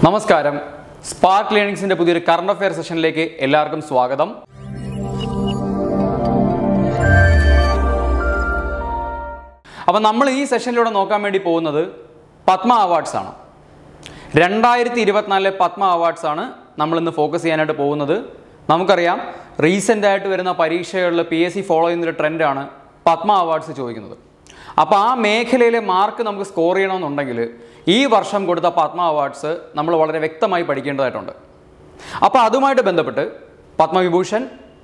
നമസ്കാരം സ്പാർക്ക് ലേണിംഗ്സിന്റെ പുതിയൊരു current affair സെഷനിലേക്ക് എല്ലാവർക്കും സ്വാഗതം അപ്പം നമ്മൾ ഈ സെഷനിലൂടെ നോക്കാൻ വേണ്ടി പോകുന്നത് പത്മ അവാർഡ്സ് ആണ് രണ്ടായിരത്തി ഇരുപത്തിനാലിലെ പത്മ അവാർഡ്സ് ആണ് നമ്മൾ ഇന്ന് ഫോക്കസ് ചെയ്യാനായിട്ട് പോകുന്നത് നമുക്കറിയാം റീസെൻ്റ് ആയിട്ട് വരുന്ന പരീക്ഷകളിൽ പി എസ് സി ഫോളോ ചെയ്യുന്നൊരു ട്രെൻഡാണ് പത്മ അവാർഡ്സ് ചോദിക്കുന്നത് അപ്പോൾ ആ മേഖലയിലെ മാർക്ക് നമുക്ക് സ്കോർ ചെയ്യണമെന്നുണ്ടെങ്കിൽ ഈ വർഷം കൊടുത്ത പത്മ അവാർഡ്സ് നമ്മൾ വളരെ വ്യക്തമായി പഠിക്കേണ്ടതായിട്ടുണ്ട് അപ്പോൾ അതുമായിട്ട് ബന്ധപ്പെട്ട് പത്മവിഭൂഷൺ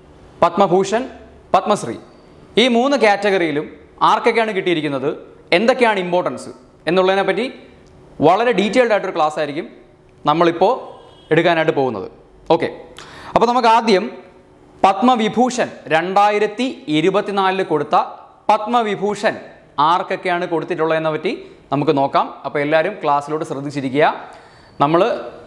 പത്മഭൂഷൺ പത്മശ്രീ ഈ മൂന്ന് കാറ്റഗറിയിലും ആർക്കൊക്കെയാണ് കിട്ടിയിരിക്കുന്നത് എന്തൊക്കെയാണ് ഇമ്പോർട്ടൻസ് എന്നുള്ളതിനെ പറ്റി വളരെ ഡീറ്റെയിൽഡ് ആയിട്ടൊരു ക്ലാസ് ആയിരിക്കും നമ്മളിപ്പോൾ എടുക്കാനായിട്ട് പോകുന്നത് ഓക്കെ അപ്പോൾ നമുക്ക് ആദ്യം പത്മവിഭൂഷൺ രണ്ടായിരത്തി ഇരുപത്തിനാലിൽ കൊടുത്ത പത്മവിഭൂഷൺ ആർക്കൊക്കെയാണ് കൊടുത്തിട്ടുള്ളതെന്നെ പറ്റി നമുക്ക് നോക്കാം അപ്പോൾ എല്ലാവരും ക്ലാസ്സിലോട്ട് ശ്രദ്ധിച്ചിരിക്കുക നമ്മൾ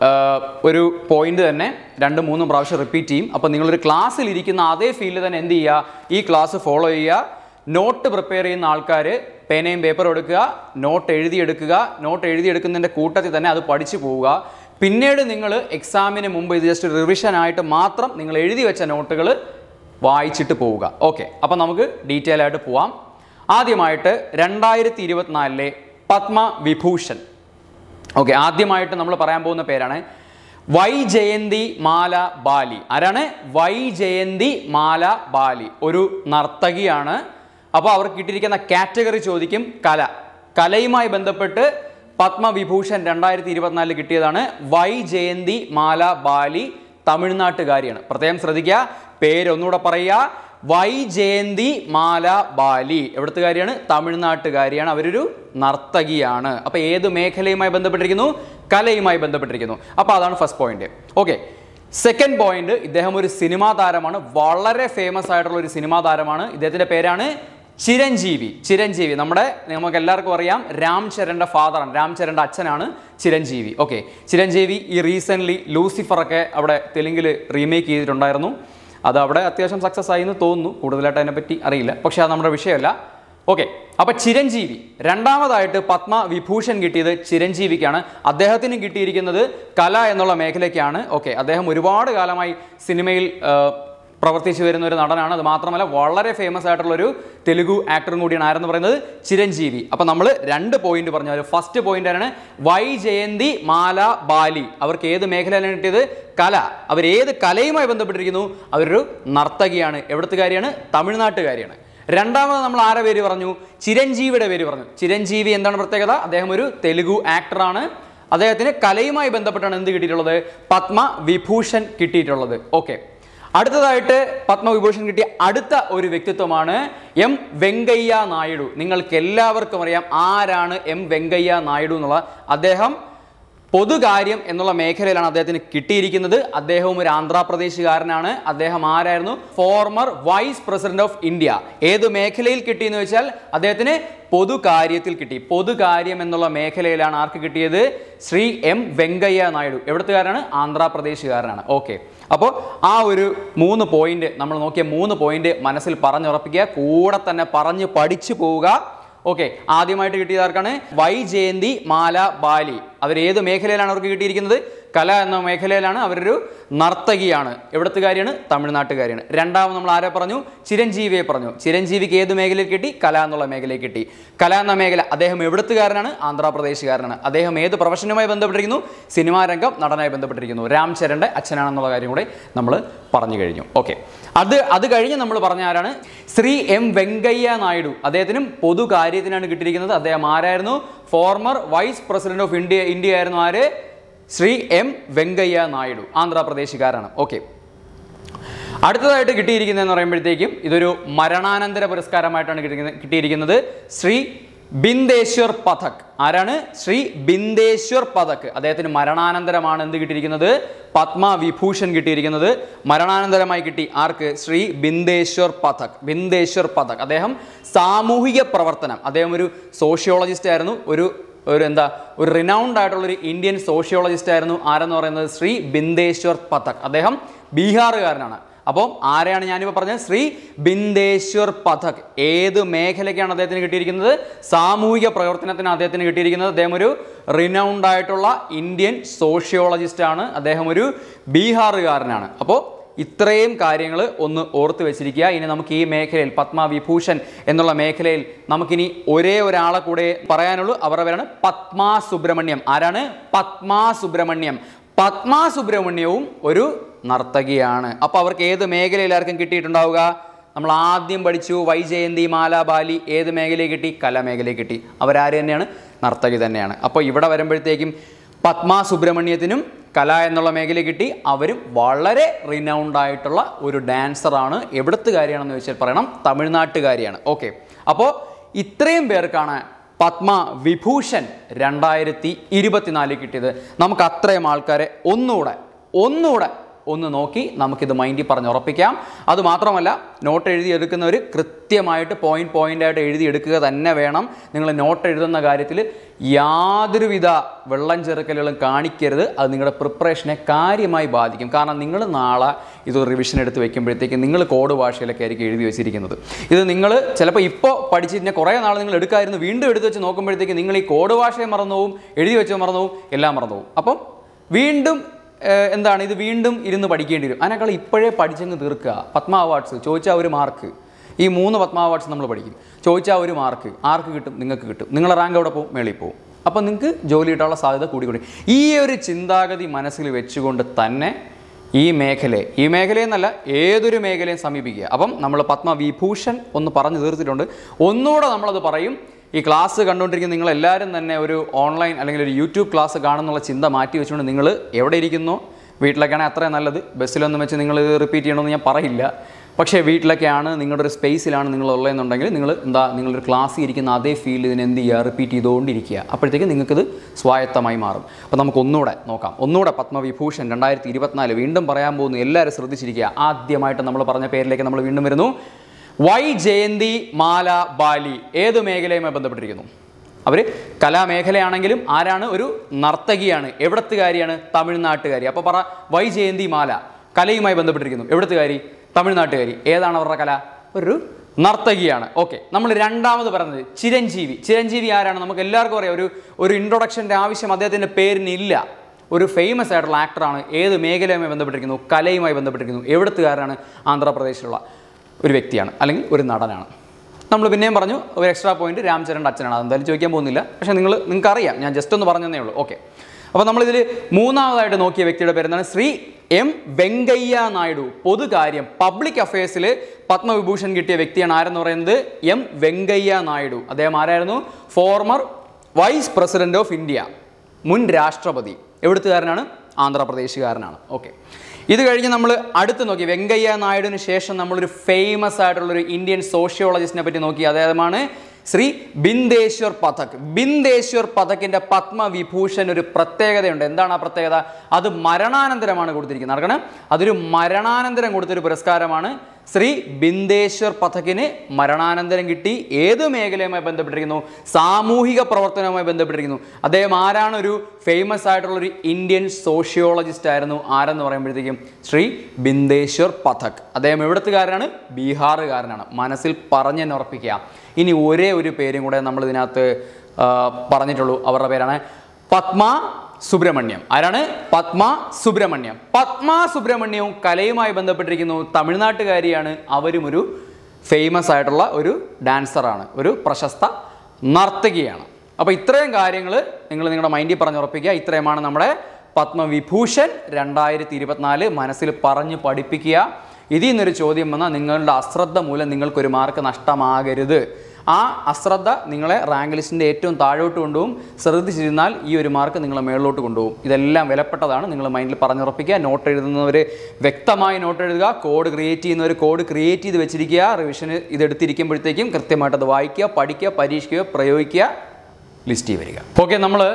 ഒരു പോയിന്റ് തന്നെ രണ്ട് മൂന്നും പ്രാവശ്യം റിപ്പീറ്റ് ചെയ്യും അപ്പോൾ നിങ്ങളൊരു ക്ലാസ്സിൽ ഇരിക്കുന്ന അതേ ഫീൽഡിൽ തന്നെ എന്ത് ചെയ്യുക ഈ ക്ലാസ് ഫോളോ ചെയ്യുക നോട്ട് പ്രിപ്പയർ ചെയ്യുന്ന ആൾക്കാർ പേനയും പേപ്പറും എടുക്കുക നോട്ട് എഴുതിയെടുക്കുക നോട്ട് എഴുതിയെടുക്കുന്നതിൻ്റെ കൂട്ടത്തിൽ തന്നെ അത് പഠിച്ചു പോവുക പിന്നീട് നിങ്ങൾ എക്സാമിന് മുമ്പ് ഇത് ജസ്റ്റ് റിവിഷൻ ആയിട്ട് മാത്രം നിങ്ങൾ എഴുതി വെച്ച നോട്ടുകൾ വായിച്ചിട്ട് പോവുക ഓക്കെ അപ്പോൾ നമുക്ക് ഡീറ്റെയിൽ ആയിട്ട് പോവാം ആദ്യമായിട്ട് രണ്ടായിരത്തി ഇരുപത്തിനാലിലെ പത്മ വിഭൂഷൺ ഓക്കെ ആദ്യമായിട്ട് നമ്മൾ പറയാൻ പോകുന്ന പേരാണ് വൈ ജയന്തി മാല ബാലി ആരാണ് വൈ ജയന്തി മാല ബാലി ഒരു നർത്തകിയാണ് അപ്പോൾ അവർക്ക് കിട്ടിയിരിക്കുന്ന കാറ്റഗറി ചോദിക്കും കല കലയുമായി ബന്ധപ്പെട്ട് പത്മവിഭൂഷൺ രണ്ടായിരത്തി ഇരുപത്തിനാലിൽ കിട്ടിയതാണ് വൈ ജയന്തി മാല ബാലി തമിഴ്നാട്ടുകാരിയാണ് പ്രത്യേകം ശ്രദ്ധിക്കുക പേര് ഒന്നുകൂടെ പറയുക വൈ ജയന്തി മാല ബാലി എവിടുത്തുകാരിയാണ് തമിഴ്നാട്ടുകാരിയാണ് അവരൊരു നർത്തകിയാണ് അപ്പൊ ഏത് മേഖലയുമായി ബന്ധപ്പെട്ടിരിക്കുന്നു കലയുമായി ബന്ധപ്പെട്ടിരിക്കുന്നു അപ്പൊ അതാണ് first point okay second point ഇദ്ദേഹം ഒരു സിനിമാ താരമാണ് വളരെ ഫേമസ് ആയിട്ടുള്ള ഒരു സിനിമാ താരമാണ് ഇദ്ദേഹത്തിന്റെ പേരാണ് ചിരഞ്ജീവി ചിരഞ്ജീവി നമ്മുടെ നമുക്ക് എല്ലാവർക്കും അറിയാം രാം ചരന്റെ ഫാദറാണ് രാം ചരന്റെ അച്ഛനാണ് ചിരഞ്ജീവി ഓക്കെ ചിരഞ്ജീവി ഈ റീസെന്റ് ലൂസിഫർ ഒക്കെ അവിടെ തെലുങ്കിൽ റീമേക്ക് ചെയ്തിട്ടുണ്ടായിരുന്നു അത് അവിടെ അത്യാവശ്യം സക്സസ് ആയി എന്ന് തോന്നുന്നു കൂടുതലായിട്ട് അതിനെപ്പറ്റി അറിയില്ല പക്ഷേ അത് നമ്മുടെ വിഷയമല്ല ഓക്കെ അപ്പോൾ ചിരഞ്ജീവി രണ്ടാമതായിട്ട് പത്മ വിഭൂഷൺ കിട്ടിയത് ചിരഞ്ജീവിക്കാണ് അദ്ദേഹത്തിന് കിട്ടിയിരിക്കുന്നത് കല എന്നുള്ള മേഖലയ്ക്കാണ് ഓക്കെ അദ്ദേഹം ഒരുപാട് കാലമായി സിനിമയിൽ ആ, പ്രവർത്തിച്ചു വരുന്ന ഒരു നടനാണ് അത് മാത്രമല്ല വളരെ ഫേമസ് ആയിട്ടുള്ള ഒരു തെലുഗു ആക്ടറും കൂടിയാണ് ആരെന്ന് പറയുന്നത് ചിരഞ്ജീവി അപ്പം നമ്മൾ രണ്ട് പോയിന്റ് പറഞ്ഞു ഒരു ഫസ്റ്റ് പോയിന്റ് ആണ് വൈ ജയന്തി മാല ബാലി അവർക്ക് ഏത് മേഖലയിലാണ് കിട്ടിയത് കല അവർ ഏത് കലയുമായി ബന്ധപ്പെട്ടിരിക്കുന്നു അവരൊരു നർത്തകിയാണ് എവിടത്തുകാരിയാണ് തമിഴ്നാട്ടുകാരിയാണ് രണ്ടാമത് നമ്മൾ ആരെ പേര് പറഞ്ഞു ചിരഞ്ജീവിയുടെ പേര് പറഞ്ഞു ചിരഞ്ജീവി എന്താണ് പ്രത്യേകത അദ്ദേഹം ഒരു തെലുഗു ആക്ടറാണ് അദ്ദേഹത്തിന് കലയുമായി ബന്ധപ്പെട്ടാണ് എന്ത് കിട്ടിയിട്ടുള്ളത് പത്മ വിഭൂഷൺ കിട്ടിയിട്ടുള്ളത് ഓക്കെ അടുത്തതായിട്ട് പത്മവിഭൂഷൺ കിട്ടിയ അടുത്ത ഒരു വ്യക്തിത്വമാണ് എം വെങ്കയ്യ നായിഡു നിങ്ങൾക്ക് എല്ലാവർക്കും അറിയാം ആരാണ് എം വെങ്കയ്യ നായിഡു എന്നുള്ള അദ്ദേഹം പൊതുകാര്യം എന്നുള്ള മേഖലയിലാണ് അദ്ദേഹത്തിന് കിട്ടിയിരിക്കുന്നത് അദ്ദേഹവും ഒരു ആന്ധ്രാപ്രദേശുകാരനാണ് അദ്ദേഹം ആരായിരുന്നു former vice president of India ഏത് മേഖലയിൽ കിട്ടിയെന്ന് വെച്ചാൽ അദ്ദേഹത്തിന് പൊതുകാര്യത്തിൽ കിട്ടി പൊതുകാര്യം എന്നുള്ള മേഖലയിലാണ് ആർക്ക് കിട്ടിയത് ശ്രീ എം വെങ്കയ്യ നായിഡു എവിടുത്തുകാരനാണ് ആന്ധ്രാപ്രദേശുകാരനാണ് ഓക്കെ അപ്പോൾ ആ ഒരു മൂന്ന് പോയിന്റ് നമ്മൾ നോക്കിയ മൂന്ന് പോയിന്റ് മനസ്സിൽ പറഞ്ഞുറപ്പിക്കുക കൂടെ തന്നെ പറഞ്ഞ് പഠിച്ചു പോവുക ഓക്കെ ആദ്യമായിട്ട് കിട്ടിയത് ആർക്കാണ് വൈ ജയന്തി മാല ബാലി അവർ ഏത് മേഖലയിലാണ് അവർക്ക് കിട്ടിയിരിക്കുന്നത് കല എന്ന മേഖലയിലാണ് അവരൊരു നർത്തകിയാണ് എവിടത്തുകാരിയാണ് തമിഴ്നാട്ടുകാരിയാണ് രണ്ടാമത് നമ്മൾ ആരെ പറഞ്ഞു ചിരഞ്ജീവിയെ പറഞ്ഞു ചിരഞ്ജീവിക്ക് ഏത് മേഖലയിൽ കിട്ടി കല എന്നുള്ള മേഖലയിൽ കിട്ടി കല എന്ന മേഖല അദ്ദേഹം എവിടത്തുകാരനാണ് ആന്ധ്രാപ്രദേശുകാരനാണ് അദ്ദേഹം ഏത് പ്രൊഫഷനുമായി ബന്ധപ്പെട്ടിരിക്കുന്നു സിനിമാ രംഗം നടനായി ബന്ധപ്പെട്ടിരിക്കുന്നു രാം ചരന്റെ അച്ഛനാണെന്നുള്ള കാര്യം കൂടെ നമ്മൾ പറഞ്ഞു കഴിഞ്ഞു ഓക്കെ അത് അത് കഴിഞ്ഞ് നമ്മൾ പറഞ്ഞ ആരാണ് ശ്രീ എം വെങ്കയ്യ നായിഡു അദ്ദേഹത്തിനും പൊതുകാര്യത്തിനാണ് കിട്ടിയിരിക്കുന്നത് അദ്ദേഹം ആരായിരുന്നു former vice president of India India ആയിരുന്നു ആര് ശ്രീ എം വെങ്കയ്യ നായിഡു ആന്ധ്രാപ്രദേശുകാരാണ് ഓക്കെ അടുത്തതായിട്ട് കിട്ടിയിരിക്കുന്നതെന്ന് പറയുമ്പോഴത്തേക്കും ഇതൊരു മരണാനന്തര പുരസ്കാരമായിട്ടാണ് കിട്ടിയിരിക്കുന്നത് കിട്ടിയിരിക്കുന്നത് ശ്രീ ബിന്ദേശ്വർ പഥക് ആരാണ് ശ്രീ ബിന്ദേശ്വർ പഥക് അദ്ദേഹത്തിന് മരണാനന്തരമാണ് എന്ത് കിട്ടിയിരിക്കുന്നത് പത്മവിഭൂഷൺ കിട്ടിയിരിക്കുന്നത് മരണാനന്തരമായി കിട്ടി ആർക്ക് ശ്രീ ബിന്ദേശ്വർ പഥക് ബിന്ദേശ്വർ പഥക് അദ്ദേഹം സാമൂഹിക പ്രവർത്തനം അദ്ദേഹം ഒരു സോഷ്യോളജിസ്റ്റ് ആയിരുന്നു ഒരു ഒരു എന്താ ഒരു റിനൗണ്ട് ആയിട്ടുള്ള ഒരു ഇന്ത്യൻ സോഷ്യോളജിസ്റ്റ് ആയിരുന്നു ആരെന്ന് പറയുന്നത് ശ്രീ ബിന്ദേശ്വർ പഥക് അദ്ദേഹം ബീഹാറുകാരനാണ് അപ്പോൾ ആരെയാണ് ഞാനിപ്പോൾ പറഞ്ഞത് ശ്രീ ബിന്ദേശ്വർ പഥക് ഏത് മേഖലയ്ക്കാണ് അദ്ദേഹത്തിന് കിട്ടിയിരിക്കുന്നത് സാമൂഹിക പ്രവർത്തനത്തിന് അദ്ദേഹത്തിന് കിട്ടിയിരിക്കുന്നത് അദ്ദേഹം ഒരു റിനൗണ്ട് ആയിട്ടുള്ള ഇന്ത്യൻ സോഷ്യോളജിസ്റ്റ് ആണ് അദ്ദേഹം ഒരു ബീഹാറുകാരനാണ് അപ്പോൾ ഇത്രയും കാര്യങ്ങൾ ഒന്ന് ഓർത്ത് വെച്ചിരിക്കുക ഇനി നമുക്ക് ഈ മേഖലയിൽ പത്മവിഭൂഷൺ എന്നുള്ള മേഖലയിൽ നമുക്കിനി ഒരേ ഒരാളെ കൂടെ പറയാനുള്ളൂ അവരുടെ പേരാണ് പത്മ സുബ്രഹ്മണ്യം ആരാണ് പത്മ സുബ്രഹ്മണ്യം പത്മ സുബ്രഹ്മണ്യവും ഒരു നർത്തകിയാണ് അപ്പോൾ അവർക്ക് ഏത് മേഖലയിൽ ആർക്കും കിട്ടിയിട്ടുണ്ടാവുക നമ്മൾ ആദ്യം പഠിച്ചു വൈജയന്തി മാല ബാലി ഏത് മേഖലയിൽ കിട്ടി കലാമേഖലയിൽ കിട്ടി അവരാര് തന്നെയാണ് നർത്തകി തന്നെയാണ് അപ്പോൾ ഇവിടെ വരുമ്പോഴത്തേക്കും പത്മ സുബ്രഹ്മണ്യത്തിനും കല എന്നുള്ള മേഖല കിട്ടി അവരും വളരെ റിനൗണ്ട് ആയിട്ടുള്ള ഒരു ഡാൻസറാണ് എവിടത്തുകാരിയാണെന്ന് ചോദിച്ചാൽ പറയണം തമിഴ്നാട്ടുകാരിയാണ് ഓക്കെ അപ്പോൾ ഇത്രയും പേർക്കാണ് പത്മ വിഭൂഷൺ രണ്ടായിരത്തി ഇരുപത്തിനാലിൽ കിട്ടിയത് നമുക്ക് അത്രയും ആൾക്കാരെ ഒന്നുകൂടെ ഒന്നുകൂടെ ഒന്ന് നോക്കി നമുക്കിത് മൈൻഡിൽ പറഞ്ഞ് ഉറപ്പിക്കാം അതുമാത്രമല്ല നോട്ട് എഴുതി എടുക്കുന്നവർ കൃത്യമായിട്ട് പോയിന്റ് പോയിന്റ് ആയിട്ട് എഴുതി എടുക്കുക തന്നെ വേണം നിങ്ങൾ നോട്ട് എഴുതുന്ന കാര്യത്തിൽ യാതൊരുവിധ വെള്ളം ചെറുക്കലുകളും കാണിക്കരുത് അത് നിങ്ങളുടെ പ്രിപ്പറേഷനെ കാര്യമായി ബാധിക്കും കാരണം നിങ്ങൾ നാളെ ഇത് റിവിഷൻ എടുത്ത് വെക്കുമ്പോഴത്തേക്ക് നിങ്ങൾ കോഡ് ഭാഷയിലൊക്കെ ആയിരിക്കും എഴുതി വെച്ചിരിക്കുന്നത് ഇത് നിങ്ങൾ ചിലപ്പോൾ ഇപ്പോൾ പഠിച്ചിരുന്ന കുറേ നാൾ നിങ്ങൾ എടുക്കായിരുന്നു വീണ്ടും എടുത്ത് വെച്ച് നോക്കുമ്പോഴത്തേക്ക് നിങ്ങൾ ഈ കോഡ് ഭാഷയെ മറന്നു പോവും എഴുതി വെച്ച് മറന്നു പോവും എല്ലാം മറന്നു പോവും അപ്പം വീണ്ടും ഏഹ് എന്താണ് ഇത് വീണ്ടും ഇരുന്ന് പഠിക്കേണ്ടി വരും അതിനേക്കാൾ ഇപ്പോഴേ പഠിച്ചങ്ങ് തീർക്കുക പത്മ അവാർഡ്സ് ചോദിച്ചാൽ ഒരു മാർക്ക് ഈ മൂന്ന് പത്മ അവാർഡ്സ് നമ്മൾ പഠിക്കും ചോദിച്ചാൽ ഒരു മാർക്ക് ആർക്ക് കിട്ടും നിങ്ങൾക്ക് കിട്ടും നിങ്ങളുടെ റാങ്ക് എവിടെ പോകും മേളിൽ പോകും അപ്പോൾ നിങ്ങൾക്ക് ജോലി കിട്ടാനുള്ള സാധ്യത കൂടി കൂടി ഈ ഒരു ചിന്താഗതി മനസ്സിൽ വെച്ചുകൊണ്ട് തന്നെ ഈ മേഖലയെ ഈ മേഖലയെന്നല്ല ഏതൊരു മേഖലയും സമീപിക്കുക അപ്പം നമ്മൾ പത്മവിഭൂഷൺ ഒന്ന് പറഞ്ഞു തീർത്തിട്ടുണ്ട് ഒന്നുകൂടെ നമ്മളത് പറയും ഈ ക്ലാസ് കണ്ടുകൊണ്ടിരിക്കുന്ന നിങ്ങൾ എല്ലാവരും തന്നെ ഒരു ഓൺലൈൻ അല്ലെങ്കിൽ ഒരു യൂട്യൂബ് ക്ലാസ് കാണുന്നുള്ള ചിന്ത മാറ്റി വെച്ചുകൊണ്ട് നിങ്ങൾ എവിടെ ഇരിക്കുന്നു വീട്ടിലൊക്കെയാണെങ്കിൽ അത്രയും നല്ലത് ബസ്സിലൊന്നും വെച്ച് നിങ്ങൾ ഇത് റിപ്പീറ്റ് ചെയ്യണമെന്ന് ഞാൻ പറയില്ല പക്ഷേ വീട്ടിലൊക്കെയാണ് നിങ്ങളുടെ ഒരു സ്പേസിലാണ് നിങ്ങൾ ഉള്ളതെന്നുണ്ടെങ്കിൽ നിങ്ങൾ എന്താ നിങ്ങളൊരു ക്ലാസ്സിൽ ഇരിക്കുന്ന അതേ ഫീൽ ഇതിന് എന്ത് ചെയ്യുക റിപ്പീറ്റ് ചെയ്തുകൊണ്ടിരിക്കുക അപ്പോഴത്തേക്ക് നിങ്ങൾക്കിത് സ്വായത്തമായി മാറും അപ്പോൾ നമുക്ക് ഒന്നുകൂടെ നോക്കാം ഒന്നുകൂടെ പത്മവിഭൂഷൺ രണ്ടായിരത്തി ഇരുപത്തിനാല് വീണ്ടും പറയാൻ പോകുന്നു എല്ലാവരും ശ്രദ്ധിച്ചിരിക്കുക ആദ്യമായിട്ട് നമ്മൾ പറഞ്ഞ പേരിലേക്ക് നമ്മൾ വീണ്ടും വരുന്നു വൈ ജയന്തി മാല ബാലി ഏത് മേഖലയുമായി ബന്ധപ്പെട്ടിരിക്കുന്നു അവർ കലാമേഖലയാണെങ്കിലും ആരാണ് ഒരു നർത്തകിയാണ് എവിടത്തുകാരിയാണ് തമിഴ്നാട്ടുകാരി അപ്പോൾ പറ വൈ ജയന്തി മാല കലയുമായി ബന്ധപ്പെട്ടിരിക്കുന്നു എവിടത്തുകാരി തമിഴ്നാട്ടുകാരി ഏതാണ് അവരുടെ കല ഒരു നർത്തകിയാണ് ഓക്കെ നമ്മൾ രണ്ടാമത് പറഞ്ഞത് ചിരഞ്ജീവി ചിരഞ്ജീവി ആരാണ് നമുക്ക് എല്ലാവർക്കും അറിയാം ഒരു ഒരു ഇൻട്രൊഡക്ഷൻ്റെ ആവശ്യം അദ്ദേഹത്തിൻ്റെ പേരിനില്ല ഒരു ഫേമസ് ആയിട്ടുള്ള ആക്ടറാണ് ഏത് മേഖലയുമായി ബന്ധപ്പെട്ടിരിക്കുന്നു കലയുമായി ബന്ധപ്പെട്ടിരിക്കുന്നു എവിടത്തുകാരനാണ് ആന്ധ്രാപ്രദേശിലുള്ള ഒരു വ്യക്തിയാണ് അല്ലെങ്കിൽ ഒരു നടനാണ് നമ്മൾ പിന്നെയും പറഞ്ഞു ഒരു എക്സ്ട്രാ പോയിന്റ് രാംചരൻ്റെ അച്ഛനാണ് അതെന്തായാലും ചോദിക്കാൻ പോകുന്നില്ല പക്ഷേ നിങ്ങൾ നിങ്ങൾക്ക് അറിയാം ഞാൻ ജസ്റ്റ് ഒന്ന് പറഞ്ഞതേ ഉള്ളൂ ഓക്കെ അപ്പോൾ നമ്മളിതിൽ മൂന്നാമതായിട്ട് നോക്കിയ വ്യക്തിയുടെ പേരെന്താണ് ശ്രീ എം വെങ്കയ്യ നായിഡു പൊതുകാര്യം പബ്ലിക് അഫയേഴ്സിൽ പത്മവിഭൂഷൺ കിട്ടിയ വ്യക്തിയാണ് ആരെന്ന് പറയുന്നത് എം വെങ്കയ്യ നായിഡു അദ്ദേഹം ആരായിരുന്നു former vice president of India മുൻ രാഷ്ട്രപതി എവിടുത്തുകാരനാണ് ആന്ധ്രാപ്രദേശുകാരനാണ് ഓക്കെ ഇത് കഴിഞ്ഞ് നമ്മൾ അടുത്ത് നോക്കി വെങ്കയ്യ നായിഡുവിന് ശേഷം നമ്മളൊരു ഫേമസ് ആയിട്ടുള്ളൊരു ഇന്ത്യൻ സോഷ്യോളജിസ്റ്റിനെ പറ്റി നോക്കി അദ്ദേഹമാണ് ശ്രീ ബിന്ദേശ്വർ പഥക് ബിന്ദേശ്വർ പഥക്കിൻ്റെ പത്മവിഭൂഷൺ ഒരു പ്രത്യേകതയുണ്ട് എന്താണ് ആ പ്രത്യേകത അത് മരണാനന്തരമാണ് കൊടുത്തിരിക്കുന്നത് നടക്കണം അതൊരു മരണാനന്തരം കൊടുത്തൊരു പുരസ്കാരമാണ് ശ്രീ ബിന്ദേശ്വർ പഥകിന് മരണാനന്തരം കിട്ടി ഏത് മേഖലയുമായി ബന്ധപ്പെട്ടിരിക്കുന്നു സാമൂഹിക പ്രവർത്തനവുമായി ബന്ധപ്പെട്ടിരിക്കുന്നു അദ്ദേഹം ആരാണ് ഒരു ഫേമസ് ആയിട്ടുള്ള ഒരു ഇന്ത്യൻ സോഷ്യോളജിസ്റ്റ് ആയിരുന്നു ആരെന്ന് പറയുമ്പോഴത്തേക്കും ശ്രീ ബിന്ദേശ്വർ പഥക് അദ്ദേഹം എവിടത്തുകാരനാണ് ബീഹാറുകാരനാണ് മനസ്സിൽ പറഞ്ഞു തന്നെ ഉറപ്പിക്കുക ഇനി ഒരേ ഒരു പേരും കൂടെ നമ്മൾ ഇതിനകത്ത് ആ, പറഞ്ഞിട്ടുള്ളൂ അവരുടെ പേരാണ് പത്മ സുബ്രഹ്മണ്യം ആരാണ് പത്മ സുബ്രഹ്മണ്യം പത്മ സുബ്രഹ്മണ്യവും കലയുമായി ബന്ധപ്പെട്ടിരിക്കുന്നു തമിഴ്നാട്ടുകാരിയാണ് അവരും ഒരു ഫേമസ് ആയിട്ടുള്ള ഒരു ഡാൻസറാണ് ഒരു പ്രശസ്ത നർത്തകിയാണ് അപ്പോൾ ഇത്രയും കാര്യങ്ങൾ നിങ്ങൾ നിങ്ങളുടെ മൈൻഡിൽ പറഞ്ഞുറപ്പിക്കുക ഇത്രയുമാണ് നമ്മുടെ പത്മവിഭൂഷൺ രണ്ടായിരത്തി ഇരുപത്തിനാല് മനസ്സിൽ പറഞ്ഞ് പഠിപ്പിക്കുക ഇതിൽ നിന്നൊരു ചോദ്യം വന്നാൽ നിങ്ങളുടെ അശ്രദ്ധ മൂലം നിങ്ങൾക്കൊരു മാർക്ക് നഷ്ടമാകരുത് ആ അശ്രദ്ധ നിങ്ങളെ റാങ്ക് ലിസ്റ്റിൻ്റെ ഏറ്റവും താഴോട്ട് കൊണ്ടുപോകും ശ്രദ്ധിച്ചിരുന്നാൽ ഈ ഒരു മാർക്ക് നിങ്ങളെ മേളിലോട്ട് കൊണ്ടുപോകും ഇതെല്ലാം വിലപ്പെട്ടതാണ് നിങ്ങൾ മൈൻഡിൽ പറഞ്ഞുറപ്പിക്കുക നോട്ട് എഴുതുന്നവർ വ്യക്തമായി നോട്ട് എഴുതുക കോഡ് ക്രിയേറ്റ് ചെയ്യുന്നവർ കോഡ് ക്രിയേറ്റ് ചെയ്ത് വെച്ചിരിക്കുക റിവിഷന് ഇതെടുത്തിരിക്കുമ്പോഴത്തേക്കും കൃത്യമായിട്ട് അത് വായിക്കുക പഠിക്കുക പരീക്ഷിക്കുക പ്രയോഗിക്കുക ലിസ്റ്റിൽ വരിക ഓക്കെ നമ്മൾ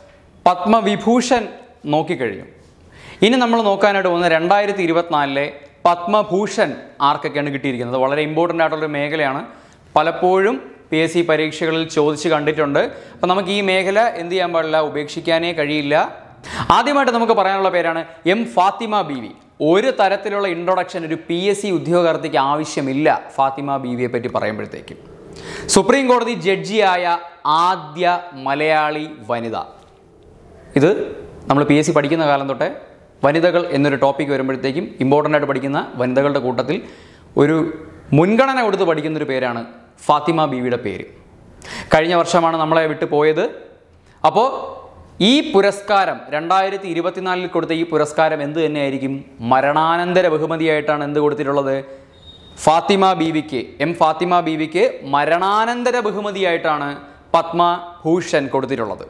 പത്മവിഭൂഷൺ നോക്കിക്കഴിഞ്ഞു ഇനി നമ്മൾ നോക്കാനായിട്ട് പോകുന്നത് രണ്ടായിരത്തി ഇരുപത്തിനാലിലെ പത്മഭൂഷൺ ആർക്കൊക്കെയാണ് കിട്ടിയിരിക്കുന്നത് വളരെ ഇമ്പോർട്ടൻ്റ് ആയിട്ടുള്ളൊരു മേഖലയാണ് പലപ്പോഴും പി എസ് സി പരീക്ഷകളിൽ ചോദിച്ച് കണ്ടിട്ടുണ്ട് അപ്പം നമുക്ക് ഈ മേഖല എന്ത് ചെയ്യാൻ പാടില്ല ഉപേക്ഷിക്കാനേ കഴിയില്ല ആദ്യമായിട്ട് നമുക്ക് പറയാനുള്ള പേരാണ് എം ഫാത്തിമ ബീവി ഒരു തരത്തിലുള്ള ഇൻട്രൊഡക്ഷൻ ഒരു പി എസ് സി ഉദ്യോഗാർത്ഥിക്ക് ആവശ്യമില്ല ഫാത്തിമ ബീവിയെ പറ്റി പറയുമ്പോഴത്തേക്കും സുപ്രീം കോടതി ജഡ്ജിയായ ആദ്യ മലയാളി വനിത ഇത് നമ്മൾ പി എസ് സി പഠിക്കുന്ന കാലം തൊട്ടേ വനിതകൾ എന്നൊരു ടോപ്പിക് വരുമ്പോഴത്തേക്കും ഇമ്പോർട്ടൻ്റ് ആയിട്ട് പഠിക്കുന്ന വനിതകളുടെ കൂട്ടത്തിൽ ഒരു മുൻഗണന കൊടുത്ത് പഠിക്കുന്ന ഒരു പേരാണ് ഫാത്തിമ ബീവിയുടെ പേര് കഴിഞ്ഞ വർഷമാണ് നമ്മളെ വിട്ടു പോയത് അപ്പോൾ ഈ പുരസ്കാരം രണ്ടായിരത്തി ഇരുപത്തിനാലിൽ കൊടുത്ത ഈ പുരസ്കാരം എന്ത് തന്നെയായിരിക്കും മരണാനന്തര ബഹുമതിയായിട്ടാണ് എന്ത് കൊടുത്തിട്ടുള്ളത് ഫാത്തിമ ബീവിക്ക് എം ഫാത്തിമ ബീവിക്ക് മരണാനന്തര ബഹുമതിയായിട്ടാണ് പത്മഭൂഷൺ കൊടുത്തിട്ടുള്ളത്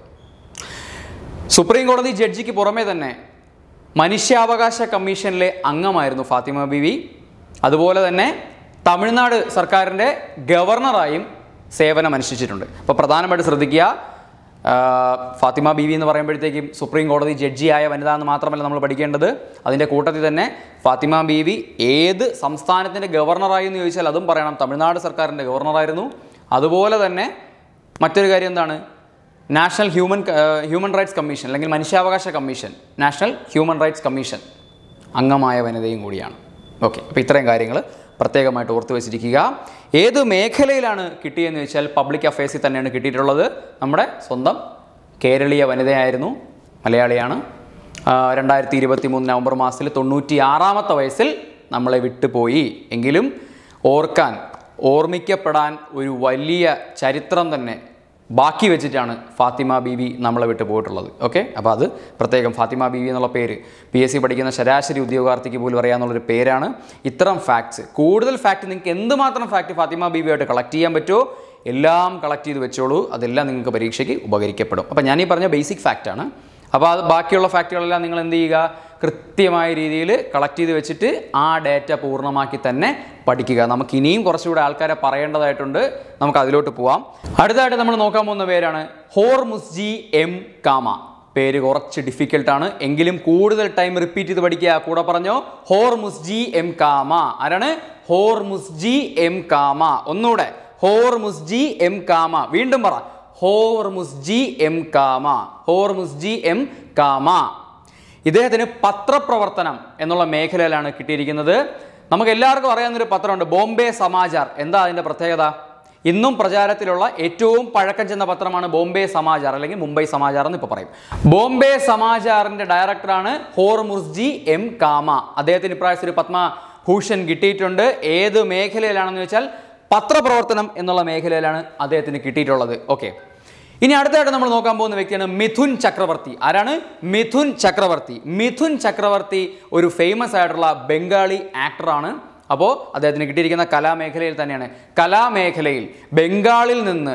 സുപ്രീം കോടതി ജഡ്ജിക്ക് പുറമെ തന്നെ മനുഷ്യാവകാശ കമ്മീഷനിലെ അംഗമായിരുന്നു ഫാത്തിമ ബീവി അതുപോലെ തന്നെ തമിഴ്നാട് സർക്കാരിൻ്റെ ഗവർണറായും സേവനമനുഷ്ഠിച്ചിട്ടുണ്ട് അപ്പോൾ പ്രധാനമായിട്ട് ശ്രദ്ധിക്കുക ആ, ഫാത്തിമ ബീവി എന്ന് പറയുമ്പോഴത്തേക്കും സുപ്രീം കോടതി ജഡ്ജിയായ വനിത എന്ന് മാത്രമല്ല നമ്മൾ പഠിക്കേണ്ടത് അതിൻ്റെ കൂട്ടത്തിൽ തന്നെ ഫാത്തിമ ബീവി ഏത് സംസ്ഥാനത്തിൻ്റെ ഗവർണറായി എന്ന് ചോദിച്ചാൽ അതും പറയണം തമിഴ്നാട് സർക്കാരിൻ്റെ ഗവർണറായിരുന്നു അതുപോലെ തന്നെ മറ്റൊരു കാര്യം എന്താണ് national human human rights commission അല്ലെങ്കിൽ മനുഷ്യാവകാശ commission national human rights commission അംഗമായ വനിതയും കൂടിയാണ് ഓക്കെ അപ്പോൾ ഇത്രയും കാര്യങ്ങൾ പ്രത്യേകമായിട്ട് ഓർത്ത് വെച്ചിരിക്കുക ഏത് മേഖലയിലാണ് കിട്ടിയെന്ന് ചോദിച്ചാൽ പബ്ലിക് അഫയേഴ്സിൽ തന്നെയാണ് കിട്ടിയിട്ടുള്ളത് നമ്മുടെ സ്വന്തം കേരളീയ വനിതയായിരുന്നു മലയാളിയാണ് രണ്ടായിരത്തി ഇരുപത്തി മൂന്ന് നവംബർ മാസത്തിൽ തൊണ്ണൂറ്റി ആറാമത്തെ വയസ്സിൽ നമ്മളെ വിട്ടുപോയി എങ്കിലും ഓർക്കാൻ ഓർമ്മിക്കപ്പെടാൻ ഒരു വലിയ ചരിത്രം തന്നെ ബാക്കി വെച്ചിട്ടാണ് ഫാത്തിമ ബീവി നമ്മളെ വിട്ടു പോയിട്ടുള്ളത് ഓക്കെ അപ്പോൾ അത് പ്രത്യേകം ഫാത്തിമ ബീവി എന്നുള്ള പേര് പി എസ് സി പഠിക്കുന്ന ശരാശരി ഉദ്യോഗാർത്ഥിക്ക് പോലും അറിയാമെന്നുള്ളൊരു പേരാണ് ഇത്തരം ഫാക്ട്സ് കൂടുതൽ ഫാക്റ്റ് നിങ്ങൾക്ക് എന്തുമാത്രം ഫാക്റ്റ് ഫാത്തിമ ബീവിയായിട്ട് കളക്ട് ചെയ്യാൻ പറ്റുമോ എല്ലാം കളക്ട് ചെയ്ത് വെച്ചോളൂ അതെല്ലാം നിങ്ങൾക്ക് പരീക്ഷയ്ക്ക് ഉപകരിക്കപ്പെടും അപ്പോൾ ഞാൻ ഈ പറഞ്ഞ ബേസിക് ഫാക്റ്റാണ് അപ്പോൾ അത് ബാക്കിയുള്ള ഫാക്റ്റുകളെല്ലാം നിങ്ങൾ എന്ത് ചെയ്യുക കൃത്യമായ രീതിയിൽ കളക്ട് ചെയ്ത് വെച്ചിട്ട് ആ ഡേറ്റ പൂർണ്ണമാക്കി തന്നെ പഠിക്കുക നമുക്ക് ഇനിയും കുറച്ചുകൂടെ ആൾക്കാരെ പറയേണ്ടതായിട്ടുണ്ട് നമുക്ക് അതിലോട്ട് പോവാം അടുത്തതായിട്ട് നമ്മൾ നോക്കാൻ പോകുന്ന പേരാണ് ഹോർമുസ്ജി എം കാമ പേര് കുറച്ച് ഡിഫിക്കൽട്ടാണ് എങ്കിലും കൂടുതൽ ടൈം റിപ്പീറ്റ് ചെയ്ത് പഠിക്കുക കൂടെ പറഞ്ഞോ ഹോർമുസ്ജി എം കാമ ആരാണ് ഹോർമുസ്ജി എം കാമ ഒന്നുകൂടെ ഹോർമുസ്ജി എം കാമ വീണ്ടും പറ ഹോർമുസ്ജി എം കാമ ഹോർമുസ്ജി എം കാമ ഇദ്ദേഹത്തിന് പത്രപ്രവർത്തനം എന്നുള്ള മേഖലയിലാണ് കിട്ടിയിരിക്കുന്നത് നമുക്ക് എല്ലാവർക്കും അറിയാവുന്നൊരു പത്രമുണ്ട് ബോംബെ സമാചാർ എന്താ അതിൻ്റെ പ്രത്യേകത ഇന്നും പ്രചാരത്തിലുള്ള ഏറ്റവും പഴക്കം ചെന്ന പത്രമാണ് ബോംബെ സമാചാർ അല്ലെങ്കിൽ മുംബൈ സമാചാർ എന്ന് ഇപ്പോൾ പറയും ബോംബെ സമാചാറിൻ്റെ ഡയറക്ടറാണ് ഹോർമുർജി എം കാമ അദ്ദേഹത്തിന് ഇപ്രാവശ്യം ഒരു പത്മഭൂഷൺ കിട്ടിയിട്ടുണ്ട് ഏത് മേഖലയിലാണെന്ന് വെച്ചാൽ പത്രപ്രവർത്തനം എന്നുള്ള മേഖലയിലാണ് അദ്ദേഹത്തിന് കിട്ടിയിട്ടുള്ളത് ഓക്കെ ഇനി അടുത്തായിട്ട് നമ്മൾ നോക്കാൻ പോകുന്ന വ്യക്തിയാണ് മിഥുൻ ചക്രവർത്തി ആരാണ് മിഥുൻ ചക്രവർത്തി മിഥുൻ ചക്രവർത്തി ഒരു ഫേമസ് ആയിട്ടുള്ള ബംഗാളി ആക്ടറാണ് അപ്പോൾ അദ്ദേഹത്തിന് കിട്ടിയിരിക്കുന്ന കലാമേഖലയിൽ തന്നെയാണ് കലാമേഖലയിൽ ബംഗാളിൽ നിന്ന്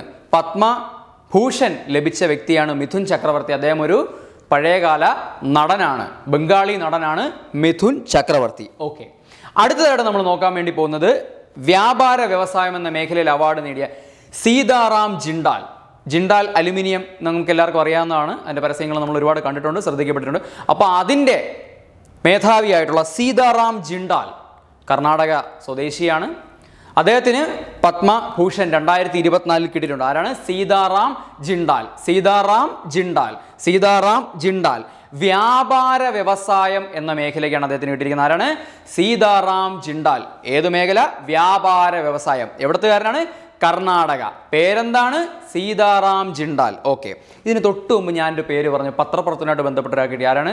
പത്മഭൂഷൺ ലഭിച്ച വ്യക്തിയാണ് മിഥുൻ ചക്രവർത്തി അദ്ദേഹം ഒരു പഴയകാല നടനാണ് ബംഗാളി നടനാണ് മിഥുൻ ചക്രവർത്തി ഓക്കെ അടുത്തതായിട്ട് നമ്മൾ നോക്കാൻ വേണ്ടി പോകുന്നത് വ്യാപാര വ്യവസായം എന്ന മേഖലയിൽ അവാർഡ് നേടിയ സീതാറാം ജിണ്ടാൽ ജിണ്ടാൽ അലുമിനിയം നമുക്ക് എല്ലാവർക്കും അറിയാവുന്നതാണ് അതിൻ്റെ പരസ്യങ്ങൾ നമ്മൾ ഒരുപാട് കണ്ടിട്ടുണ്ട് ശ്രദ്ധിക്കപ്പെട്ടിട്ടുണ്ട് അപ്പോൾ അതിൻ്റെ മേധാവിയായിട്ടുള്ള സീതാറാം ജിണ്ടാൽ കർണാടക സ്വദേശിയാണ് അദ്ദേഹത്തിന് പത്മഭൂഷൺ രണ്ടായിരത്തി ഇരുപത്തിനാലിൽ കിട്ടിയിട്ടുണ്ട് ആരാണ് സീതാറാം ജിണ്ടാൽ സീതാറാം ജിണ്ടാൽ സീതാറാം ജിണ്ടാൽ വ്യാപാര വ്യവസായം എന്ന മേഖലയ്ക്കാണ് അദ്ദേഹത്തിന് കിട്ടിയിരിക്കുന്നത് ആരാണ് സീതാറാം ജിണ്ടാൽ ഏത് മേഖല വ്യാപാര വ്യവസായം എവിടത്തുകാരനാണ് കർണാടക പേരെന്താണ് സീതാറാം ജിണ്ടാൽ ഓക്കെ ഇതിന് തൊട്ട് മുമ്പ് ഞാൻ എൻ്റെ പേര് പറഞ്ഞു പത്രപ്രവർത്തനമായിട്ട് ബന്ധപ്പെട്ട ഒരാൾ കിട്ടി ആരാണ്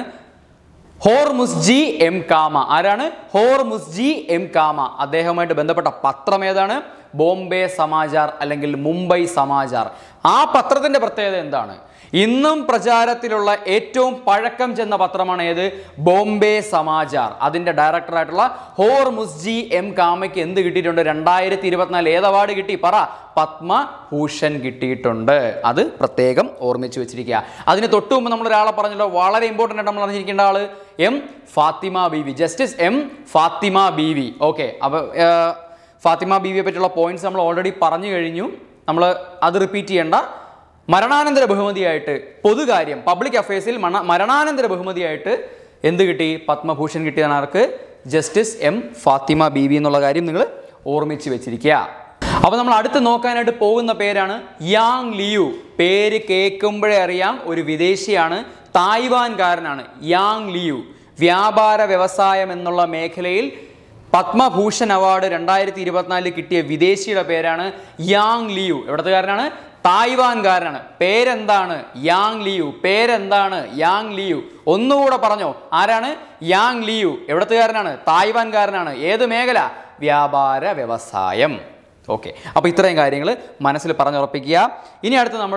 ഹോർമുസ്ജി എം കാമ ആരാണ് ഹോർമുസ്ജി എം കാമ അദ്ദേഹവുമായിട്ട് ബന്ധപ്പെട്ട പത്രം ഏതാണ് ബോംബെ സമാചാർ അല്ലെങ്കിൽ മുംബൈ സമാചാർ ആ പത്രത്തിന്റെ പ്രത്യേകത എന്താണ് ഇന്നും പ്രചാരത്തിലുള്ള ഏറ്റവും പഴക്കം ചെന്ന പത്രമാണ് ഏത് ബോംബെ സമാചാർ അതിന്റെ ഡയറക്ടറായിട്ടുള്ള ഹോർമുസ്ജി എം കാമയ്ക്ക് എന്ത് കിട്ടിയിട്ടുണ്ട് രണ്ടായിരത്തി ഇരുപത്തിനാല് ഏത് അവാർഡ് കിട്ടി പറ പത്മഭൂഷൺ കിട്ടിയിട്ടുണ്ട് അത് പ്രത്യേകം ഓർമ്മിച്ച് വെച്ചിരിക്കുക അതിന് തൊട്ട് മുമ്പ് നമ്മൾ ഒരാളെ പറഞ്ഞല്ലോ വളരെ ഇമ്പോർട്ടൻ്റ് ആയിട്ട് നമ്മൾ അറിഞ്ഞിരിക്കേണ്ട ആള് M Fathima Beevi justice M Fathima Beevi okay അപ്പോൾ ഫാത്തിമ ബീവിയെ പറ്റിയുള്ള പോയിന്റ്സ് നമ്മൾ ഓൾറെഡി പറഞ്ഞു കഴിഞ്ഞു നമ്മൾ അത് റിപ്പീറ്റ് ചെയ്യേണ്ട മരണാനന്തര ബഹുമതിയായിട്ട് പൊതുകാര്യം പബ്ലിക് അഫയേഴ്സിൽ മണ മരണാനന്തര ബഹുമതിയായിട്ട് എന്ത് കിട്ടി പത്മഭൂഷൺ കിട്ടിയതാണ് ആർക്ക് ജസ്റ്റിസ് എം ഫാത്തിമ ബീവി എന്നുള്ള കാര്യം നിങ്ങൾ ഓർമ്മിച്ച് വെച്ചിരിക്കുക അപ്പോൾ നമ്മൾ അടുത്ത് നോക്കാനായിട്ട് പോകുന്ന പേരാണ് യാങ് ലിയു പേര് കേൾക്കുമ്പോഴേ അറിയാം ഒരു വിദേശിയാണ് തായ്വാൻകാരനാണ് യാങ് ലിയു വ്യാപാര വ്യവസായം എന്നുള്ള മേഖലയിൽ പത്മഭൂഷൺ അവാർഡ് രണ്ടായിരത്തി ഇരുപത്തിനാലിൽ കിട്ടിയ വിദേശിയുടെ പേരാണ് യാങ് ലിയു എവിടത്തുകാരനാണ് തായ്വാൻകാരനാണ് പേരെന്താണ് യാങ് ലിയു പേരെന്താണ് യാങ് ലിയു ഒന്നുകൂടെ പറഞ്ഞോ ആരാണ് യാങ് ലിയു എവിടത്തുകാരനാണ് തായ്വാൻകാരനാണ് ഏത് മേഖല വ്യാപാര വ്യവസായം ഓക്കെ അപ്പോൾ ഇത്രയും കാര്യങ്ങൾ മനസ്സിൽ പറഞ്ഞുറപ്പിക്കുക ഇനി അടുത്ത് നമ്മൾ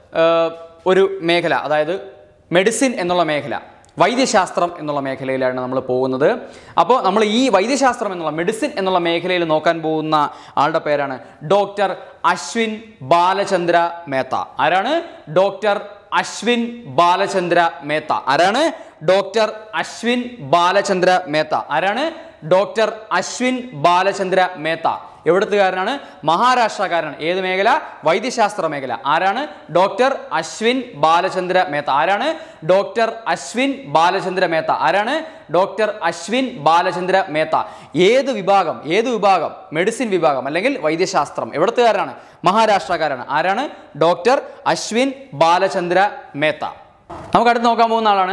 ഒരു മേഖല അതായത് മെഡിസിൻ എന്നുള്ള മേഖല വൈദ്യശാസ്ത്രം എന്നുള്ള മേഖലയിലാണ് നമ്മൾ പോകുന്നത് അപ്പോൾ നമ്മൾ ഈ വൈദ്യശാസ്ത്രം എന്നുള്ള മെഡിസിൻ എന്നുള്ള മേഖലയിൽ നോക്കാൻ പോകുന്ന ആളുടെ പേരാണ് ഡോക്ടർ അശ്വിൻ ബാലചന്ദ്ര മേത്ത ആരാണ് ഡോക്ടർ അശ്വിൻ ബാലചന്ദ്ര മേത്ത ആരാണ് ഡോക്ടർ അശ്വിൻ ബാലചന്ദ്ര മേത്ത ആരാണ് ഡോക്ടർ അശ്വിൻ ബാലചന്ദ്ര മേത്ത എവിടുത്തുകാരനാണ് മഹാരാഷ്ട്രക്കാരനാണ് ഏത് മേഖല വൈദ്യശാസ്ത്ര മേഖല ആരാണ് ഡോക്ടർ അശ്വിൻ ബാലചന്ദ്ര മേത്ത ആരാണ് ഡോക്ടർ അശ്വിൻ ബാലചന്ദ്ര മേത്ത ആരാണ് ഡോക്ടർ അശ്വിൻ ബാലചന്ദ്ര മേത്ത ഏത് വിഭാഗം ഏത് വിഭാഗം മെഡിസിൻ വിഭാഗം അല്ലെങ്കിൽ വൈദ്യശാസ്ത്രം എവിടുത്തുകാരനാണ് മഹാരാഷ്ട്രക്കാരാണ് ആരാണ് ഡോക്ടർ അശ്വിൻ ബാലചന്ദ്ര മേത്ത നമുക്ക് അടുത്ത് നോക്കാൻ പോകുന്ന ആളാണ്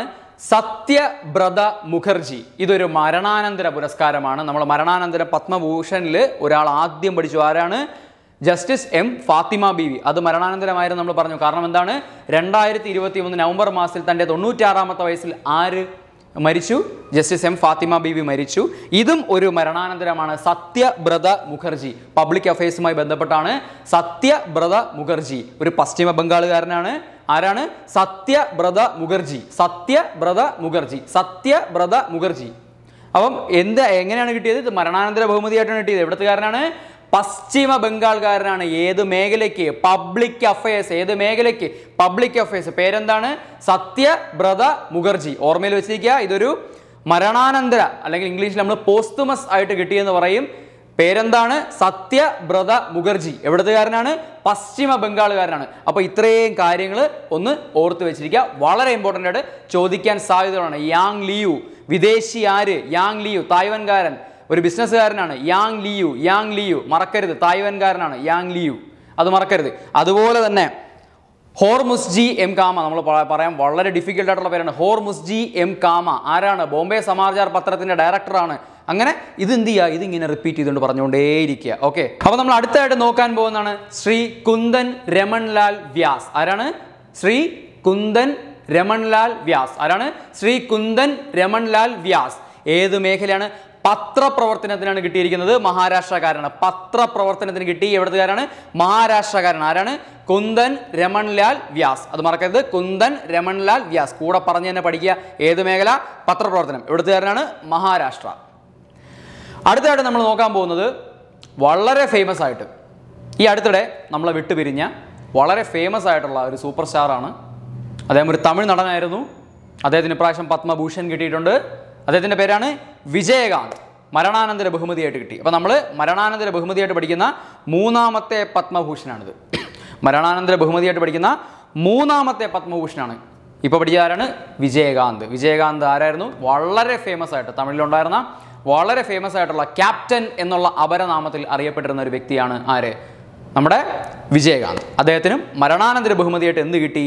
സത്യബ്രത മുഖർജി ഇതൊരു മരണാനന്തര പുരസ്കാരമാണ് നമ്മൾ മരണാനന്തര പത്മഭൂഷണിൽ ഒരാൾ ആദ്യം പഠിച്ചു ആരാണ് ജസ്റ്റിസ് എം ഫാത്തിമ ബീവി അത് മരണാനന്തരമായിരുന്നു നമ്മൾ പറഞ്ഞു കാരണം എന്താണ് രണ്ടായിരത്തി ഇരുപത്തി മൂന്ന് നവംബർ മാസത്തിൽ തൻ്റെ തൊണ്ണൂറ്റാറാമത്തെ വയസ്സിൽ ആര് മരിച്ചു ജസ്റ്റിസ് എം ഫാത്തിമ ബീവി മരിച്ചു ഇതും ഒരു മരണാനന്തരമാണ് സത്യബ്രത മുഖർജി പബ്ലിക് അഫയേഴ്സുമായി ബന്ധപ്പെട്ടാണ് സത്യബ്രത മുഖർജി ഒരു പശ്ചിമ ബംഗാളുകാരനാണ് ആരാണ് സത്യബ്രത മുഖർജി സത്യബ്രത മുഖർജി സത്യബ്രത മുഖർജി അപ്പം എന്ത് എങ്ങനെയാണ് കിട്ടിയത് ഇത് മരണാനന്തര ബഹുമതിയായിട്ടാണ് കിട്ടിയത് എവിടത്തുകാരനാണ് പശ്ചിമ ബംഗാൾക്കാരനാണ് ഏത് മേഖലയ്ക്ക് പബ്ലിക് അഫയേഴ്സ് ഏത് മേഖലയ്ക്ക് പബ്ലിക് അഫയേഴ്സ് പേരെന്താണ് സത്യബ്രത മുഖർജി ഓർമ്മയിൽ വെച്ചിരിക്കുക ഇതൊരു മരണാനന്തര അല്ലെങ്കിൽ ഇംഗ്ലീഷിൽ നമ്മൾ പോസ്തുമസ് ആയിട്ട് കിട്ടിയെന്ന് പറയും പേരെന്താണ് സത്യബ്രത മുഖർജി എവിടത്തുകാരനാണ് പശ്ചിമ ബംഗാളുകാരനാണ് അപ്പോൾ ഇത്രയും കാര്യങ്ങൾ ഒന്ന് ഓർത്ത് വെച്ചിരിക്കുക വളരെ ഇമ്പോർട്ടൻ്റ് ആയിട്ട് ചോദിക്കാൻ സാധ്യതകളാണ് യാങ് ലിയു വിദേശി ആര് യാങ് ലിയു തായ്വാൻകാരൻ ഒരു ബിസിനസ്സുകാരനാണ് യാങ് ലിയു യാങ് ലിയു മറക്കരുത് തായ്വാൻകാരനാണ് യാങ് ലിയു അത് മറക്കരുത് അതുപോലെ തന്നെ ഹോർമുസ്ജി എം കാമ നമ്മൾ പ- പറയാൻ വളരെ ഡിഫിക്കൽട്ട് ആയിട്ടുള്ള പേരാണ് ഹോർമുസ്ജി എം കാമ ആരാണ് ബോംബെ സമാചാർ പത്രത്തിന്റെ ഡയറക്ടറാണ് അങ്ങനെ ഇത് എന്ത് ചെയ്യുക ഇതിങ്ങനെ റിപ്പീറ്റ് ചെയ്തുകൊണ്ട് പറഞ്ഞുകൊണ്ടേയിരിക്കുക ഓക്കെ അപ്പോൾ നമ്മൾ അടുത്തായിട്ട് നോക്കാൻ പോകുന്നതാണ് ശ്രീ കുന്ദൻ രമൺലാൽ വ്യാസ് ആരാണ് ശ്രീ കുന്ദൻ രമൺലാൽ വ്യാസ് ആരാണ് ശ്രീ കുന്ദൻ രമൺലാൽ വ്യാസ് ഏത് മേഖലയാണ് പത്രപ്രവർത്തനത്തിനാണ് കിട്ടിയിരിക്കുന്നത് മഹാരാഷ്ട്രക്കാരാണ് പത്രപ്രവർത്തനത്തിന് കിട്ടി എവിടുത്തുകാരാണ് മഹാരാഷ്ട്രക്കാരൻ ആരാണ് കുന്ദൻ രമൺലാൽ വ്യാസ് അത് മറക്കരുത് കുന്ദൻ രമൺലാൽ വ്യാസ് കൂടെ പറഞ്ഞു തന്നെ പഠിക്കുക ഏത് മേഖല പത്രപ്രവർത്തനം എവിടുത്തുകാരനാണ് മഹാരാഷ്ട്ര അടുത്തതായിട്ട് നമ്മൾ നോക്കാൻ പോകുന്നത് വളരെ ഫേമസ് ആയിട്ട് ഈ അടുത്തിടെ നമ്മളെ വിട്ടുപിരിഞ്ഞ വളരെ ഫേമസ് ആയിട്ടുള്ള ഒരു സൂപ്പർ സ്റ്റാറാണ് അദ്ദേഹം ഒരു തമിഴ് നടനായിരുന്നു അദ്ദേഹത്തിന് ഇപ്രാവശ്യം പത്മഭൂഷൺ കിട്ടിയിട്ടുണ്ട് അദ്ദേഹത്തിൻ്റെ പേരാണ് വിജയകാന്ത് മരണാനന്തര ബഹുമതിയായിട്ട് കിട്ടി അപ്പോൾ നമ്മൾ മരണാനന്തര ബഹുമതിയായിട്ട് പഠിക്കുന്ന മൂന്നാമത്തെ പത്മഭൂഷണാണിത് മരണാനന്തര ബഹുമതിയായിട്ട് പഠിക്കുന്ന മൂന്നാമത്തെ പത്മഭൂഷണാണ് ഇപ്പോൾ പഠിച്ച ആരാണ് വിജയകാന്ത് വിജയകാന്ത് ആരായിരുന്നു വളരെ ഫേമസ് ആയിട്ട് തമിഴിലുണ്ടായിരുന്ന വളരെ ഫേമസ് ആയിട്ടുള്ള ക്യാപ്റ്റൻ എന്നുള്ള അപരനാമത്തിൽ അറിയപ്പെട്ടിരുന്ന ഒരു വ്യക്തിയാണ് ആര് നമ്മുടെ വിജയകാന്ത് അദ്ദേഹത്തിനും മരണാനന്തര ബഹുമതിയായിട്ട് എന്ത് കിട്ടി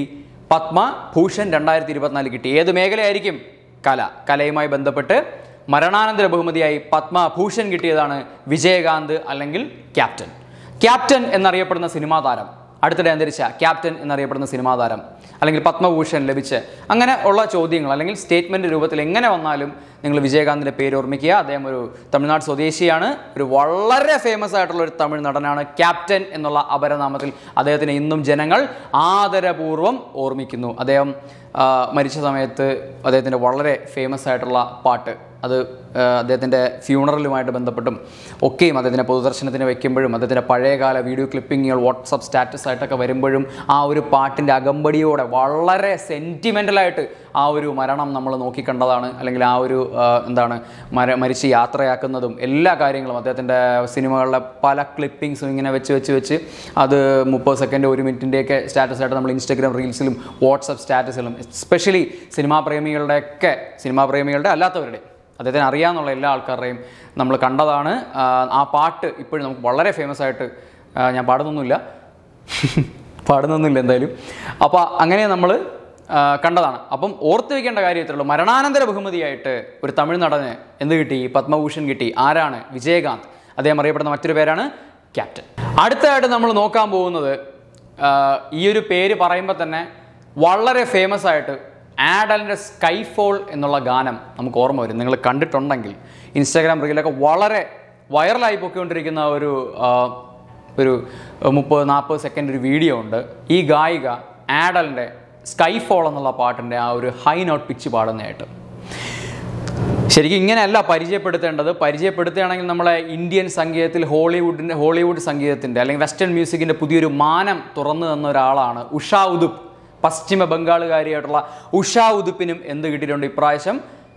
പത്മഭൂഷൺ രണ്ടായിരത്തി ഇരുപത്തിനാല് കിട്ടി ഏത് മേഖലയായിരിക്കും കല കലയുമായി ബന്ധപ്പെട്ട് മരണാനന്തര ബഹുമതിയായി പത്മഭൂഷൺ കിട്ടിയതാണ് വിജയകാന്ത് അല്ലെങ്കിൽ ക്യാപ്റ്റൻ ക്യാപ്റ്റൻ എന്നറിയപ്പെടുന്ന സിനിമാ താരം അടുത്തിടെ അന്തരിച്ച ക്യാപ്റ്റൻ എന്നറിയപ്പെടുന്ന സിനിമാ താരം അല്ലെങ്കിൽ പത്മഭൂഷൺ ലഭിച്ച് അങ്ങനെ ഉള്ള ചോദ്യങ്ങൾ അല്ലെങ്കിൽ സ്റ്റേറ്റ്മെന്റ് രൂപത്തിൽ എങ്ങനെ വന്നാലും നിങ്ങൾ വിജയകാന്തിൻ്റെ പേര് ഓർമ്മിക്കുക അദ്ദേഹം ഒരു തമിഴ്നാട് സ്വദേശിയാണ് ഒരു വളരെ ഫേമസ് ആയിട്ടുള്ള ഒരു തമിഴ് നടനാണ് ക്യാപ്റ്റൻ എന്നുള്ള അപരനാമത്തിൽ അദ്ദേഹത്തിന് ഇന്നും ജനങ്ങൾ ആദരപൂർവ്വം ഓർമ്മിക്കുന്നു അദ്ദേഹം ആ, മരിച്ച സമയത്ത് അദ്ദേഹത്തിൻ്റെ വളരെ ഫേമസ് ആയിട്ടുള്ള പാട്ട് അത് ആ, അദ്ദേഹത്തിൻ്റെ ഫ്യൂണറലുമായിട്ട് ബന്ധപ്പെട്ടും ഒക്കെയും അദ്ദേഹത്തിൻ്റെ പൊതുദർശനത്തിന് വെക്കുമ്പോഴും അദ്ദേഹത്തിൻ്റെ പഴയകാല വീഡിയോ ക്ലിപ്പിങ്ങുകൾ വാട്സപ്പ് സ്റ്റാറ്റസ് ആയിട്ടൊക്കെ വരുമ്പോഴും ആ ഒരു പാട്ടിൻ്റെ അകമ്പടിയോടെ വളരെ സെൻറ്റിമെൻ്റലായിട്ട് ആ ഒരു മരണം നമ്മൾ നോക്കിക്കണ്ടതാണ് അല്ലെങ്കിൽ ആ ഒരു ആ, എന്താണ് മര മരിച്ച് യാത്രയാക്കുന്നതും എല്ലാ കാര്യങ്ങളും അദ്ദേഹത്തിൻ്റെ സിനിമകളിലെ പല ക്ലിപ്പിങ്സും ഇങ്ങനെ വെച്ച് വെച്ച് വെച്ച് അത് മുപ്പത് സെക്കൻഡ് ഒരു മിനിറ്റിൻ്റെയൊക്കെ സ്റ്റാറ്റസ് ആയിട്ട് നമ്മൾ ഇൻസ്റ്റഗ്രാം റീൽസിലും വാട്സപ്പ് സ്റ്റാറ്റസിലും എസ്പെഷ്യലി സിനിമാ പ്രേമികളുടെയൊക്കെ സിനിമാ പ്രേമികളുടെ അല്ലാത്തവരുടെ അദ്ദേഹത്തിന് അറിയാമെന്നുള്ള എല്ലാ ആൾക്കാരുടെയും നമ്മൾ കണ്ടതാണ് ആ, ആ പാട്ട് ഇപ്പോഴും നമുക്ക് വളരെ ഫേമസ് ആയിട്ട് ആ, ഞാൻ പാടുന്നൊന്നുമില്ല പാടുന്നൊന്നുമില്ല എന്തായാലും അപ്പോൾ അങ്ങനെ നമ്മൾ ആ, കണ്ടതാണ് അപ്പം ഓർത്ത് വെക്കേണ്ട കാര്യം ഇത്രേ ഉള്ളൂ മരണാനന്തര ബഹുമതിയായിട്ട് ഒരു തമിഴ് നടന് എന്ത് കിട്ടി പത്മഭൂഷൺ കിട്ടി ആരാണ് വിജയകാന്ത് അദ്ദേഹം അറിയപ്പെടുന്ന മറ്റൊരു പേരാണ് ക്യാപ്റ്റൻ അടുത്തതായിട്ട് നമ്മൾ നോക്കാൻ പോകുന്നത് ആ, ഈ ഒരു പേര് പറയുമ്പോൾ തന്നെ വളരെ ഫേമസ് ആയിട്ട് ആഡലിൻ്റെ സ്കൈഫോൾ എന്നുള്ള ഗാനം നമുക്ക് ഓർമ്മ വരും നിങ്ങൾ കണ്ടിട്ടുണ്ടെങ്കിൽ ഇൻസ്റ്റാഗ്രാം റീലൊക്കെ വളരെ വൈറലായി പൊയ്ക്കൊണ്ടിരിക്കുന്ന ഒരു ആ, ഒരു മുപ്പത് നാൽപ്പത് സെക്കൻഡ് ഒരു വീഡിയോ ഉണ്ട് ഈ ഗായിക ആഡലിൻ്റെ സ്കൈഫോൾ എന്നുള്ള പാട്ടിൻ്റെ ആ ഒരു ഹൈ നോട്ട് പിച്ച് പാടുന്നതായിട്ട് ശരിക്കും ഇങ്ങനെയല്ല പരിചയപ്പെടുത്തേണ്ടത് പരിചയപ്പെടുത്തുകയാണെങ്കിൽ നമ്മളെ ഇന്ത്യൻ സംഗീതത്തിൽ ഹോളിവുഡിൻ്റെ ഹോളിവുഡ് സംഗീതത്തിൻ്റെ അല്ലെങ്കിൽ വെസ്റ്റേൺ മ്യൂസിക്കിൻ്റെ പുതിയൊരു മാനം തുറന്നു തന്ന ഒരാളാണ് ഉഷാ ഉദുപ്പ് പശ്ചിമ ബംഗാളുകാരിയായിട്ടുള്ള ഉഷാ ഉദുപ്പിനും എന്ത് കിട്ടിയിട്ടുണ്ട് ഇപ്രാവശ്യം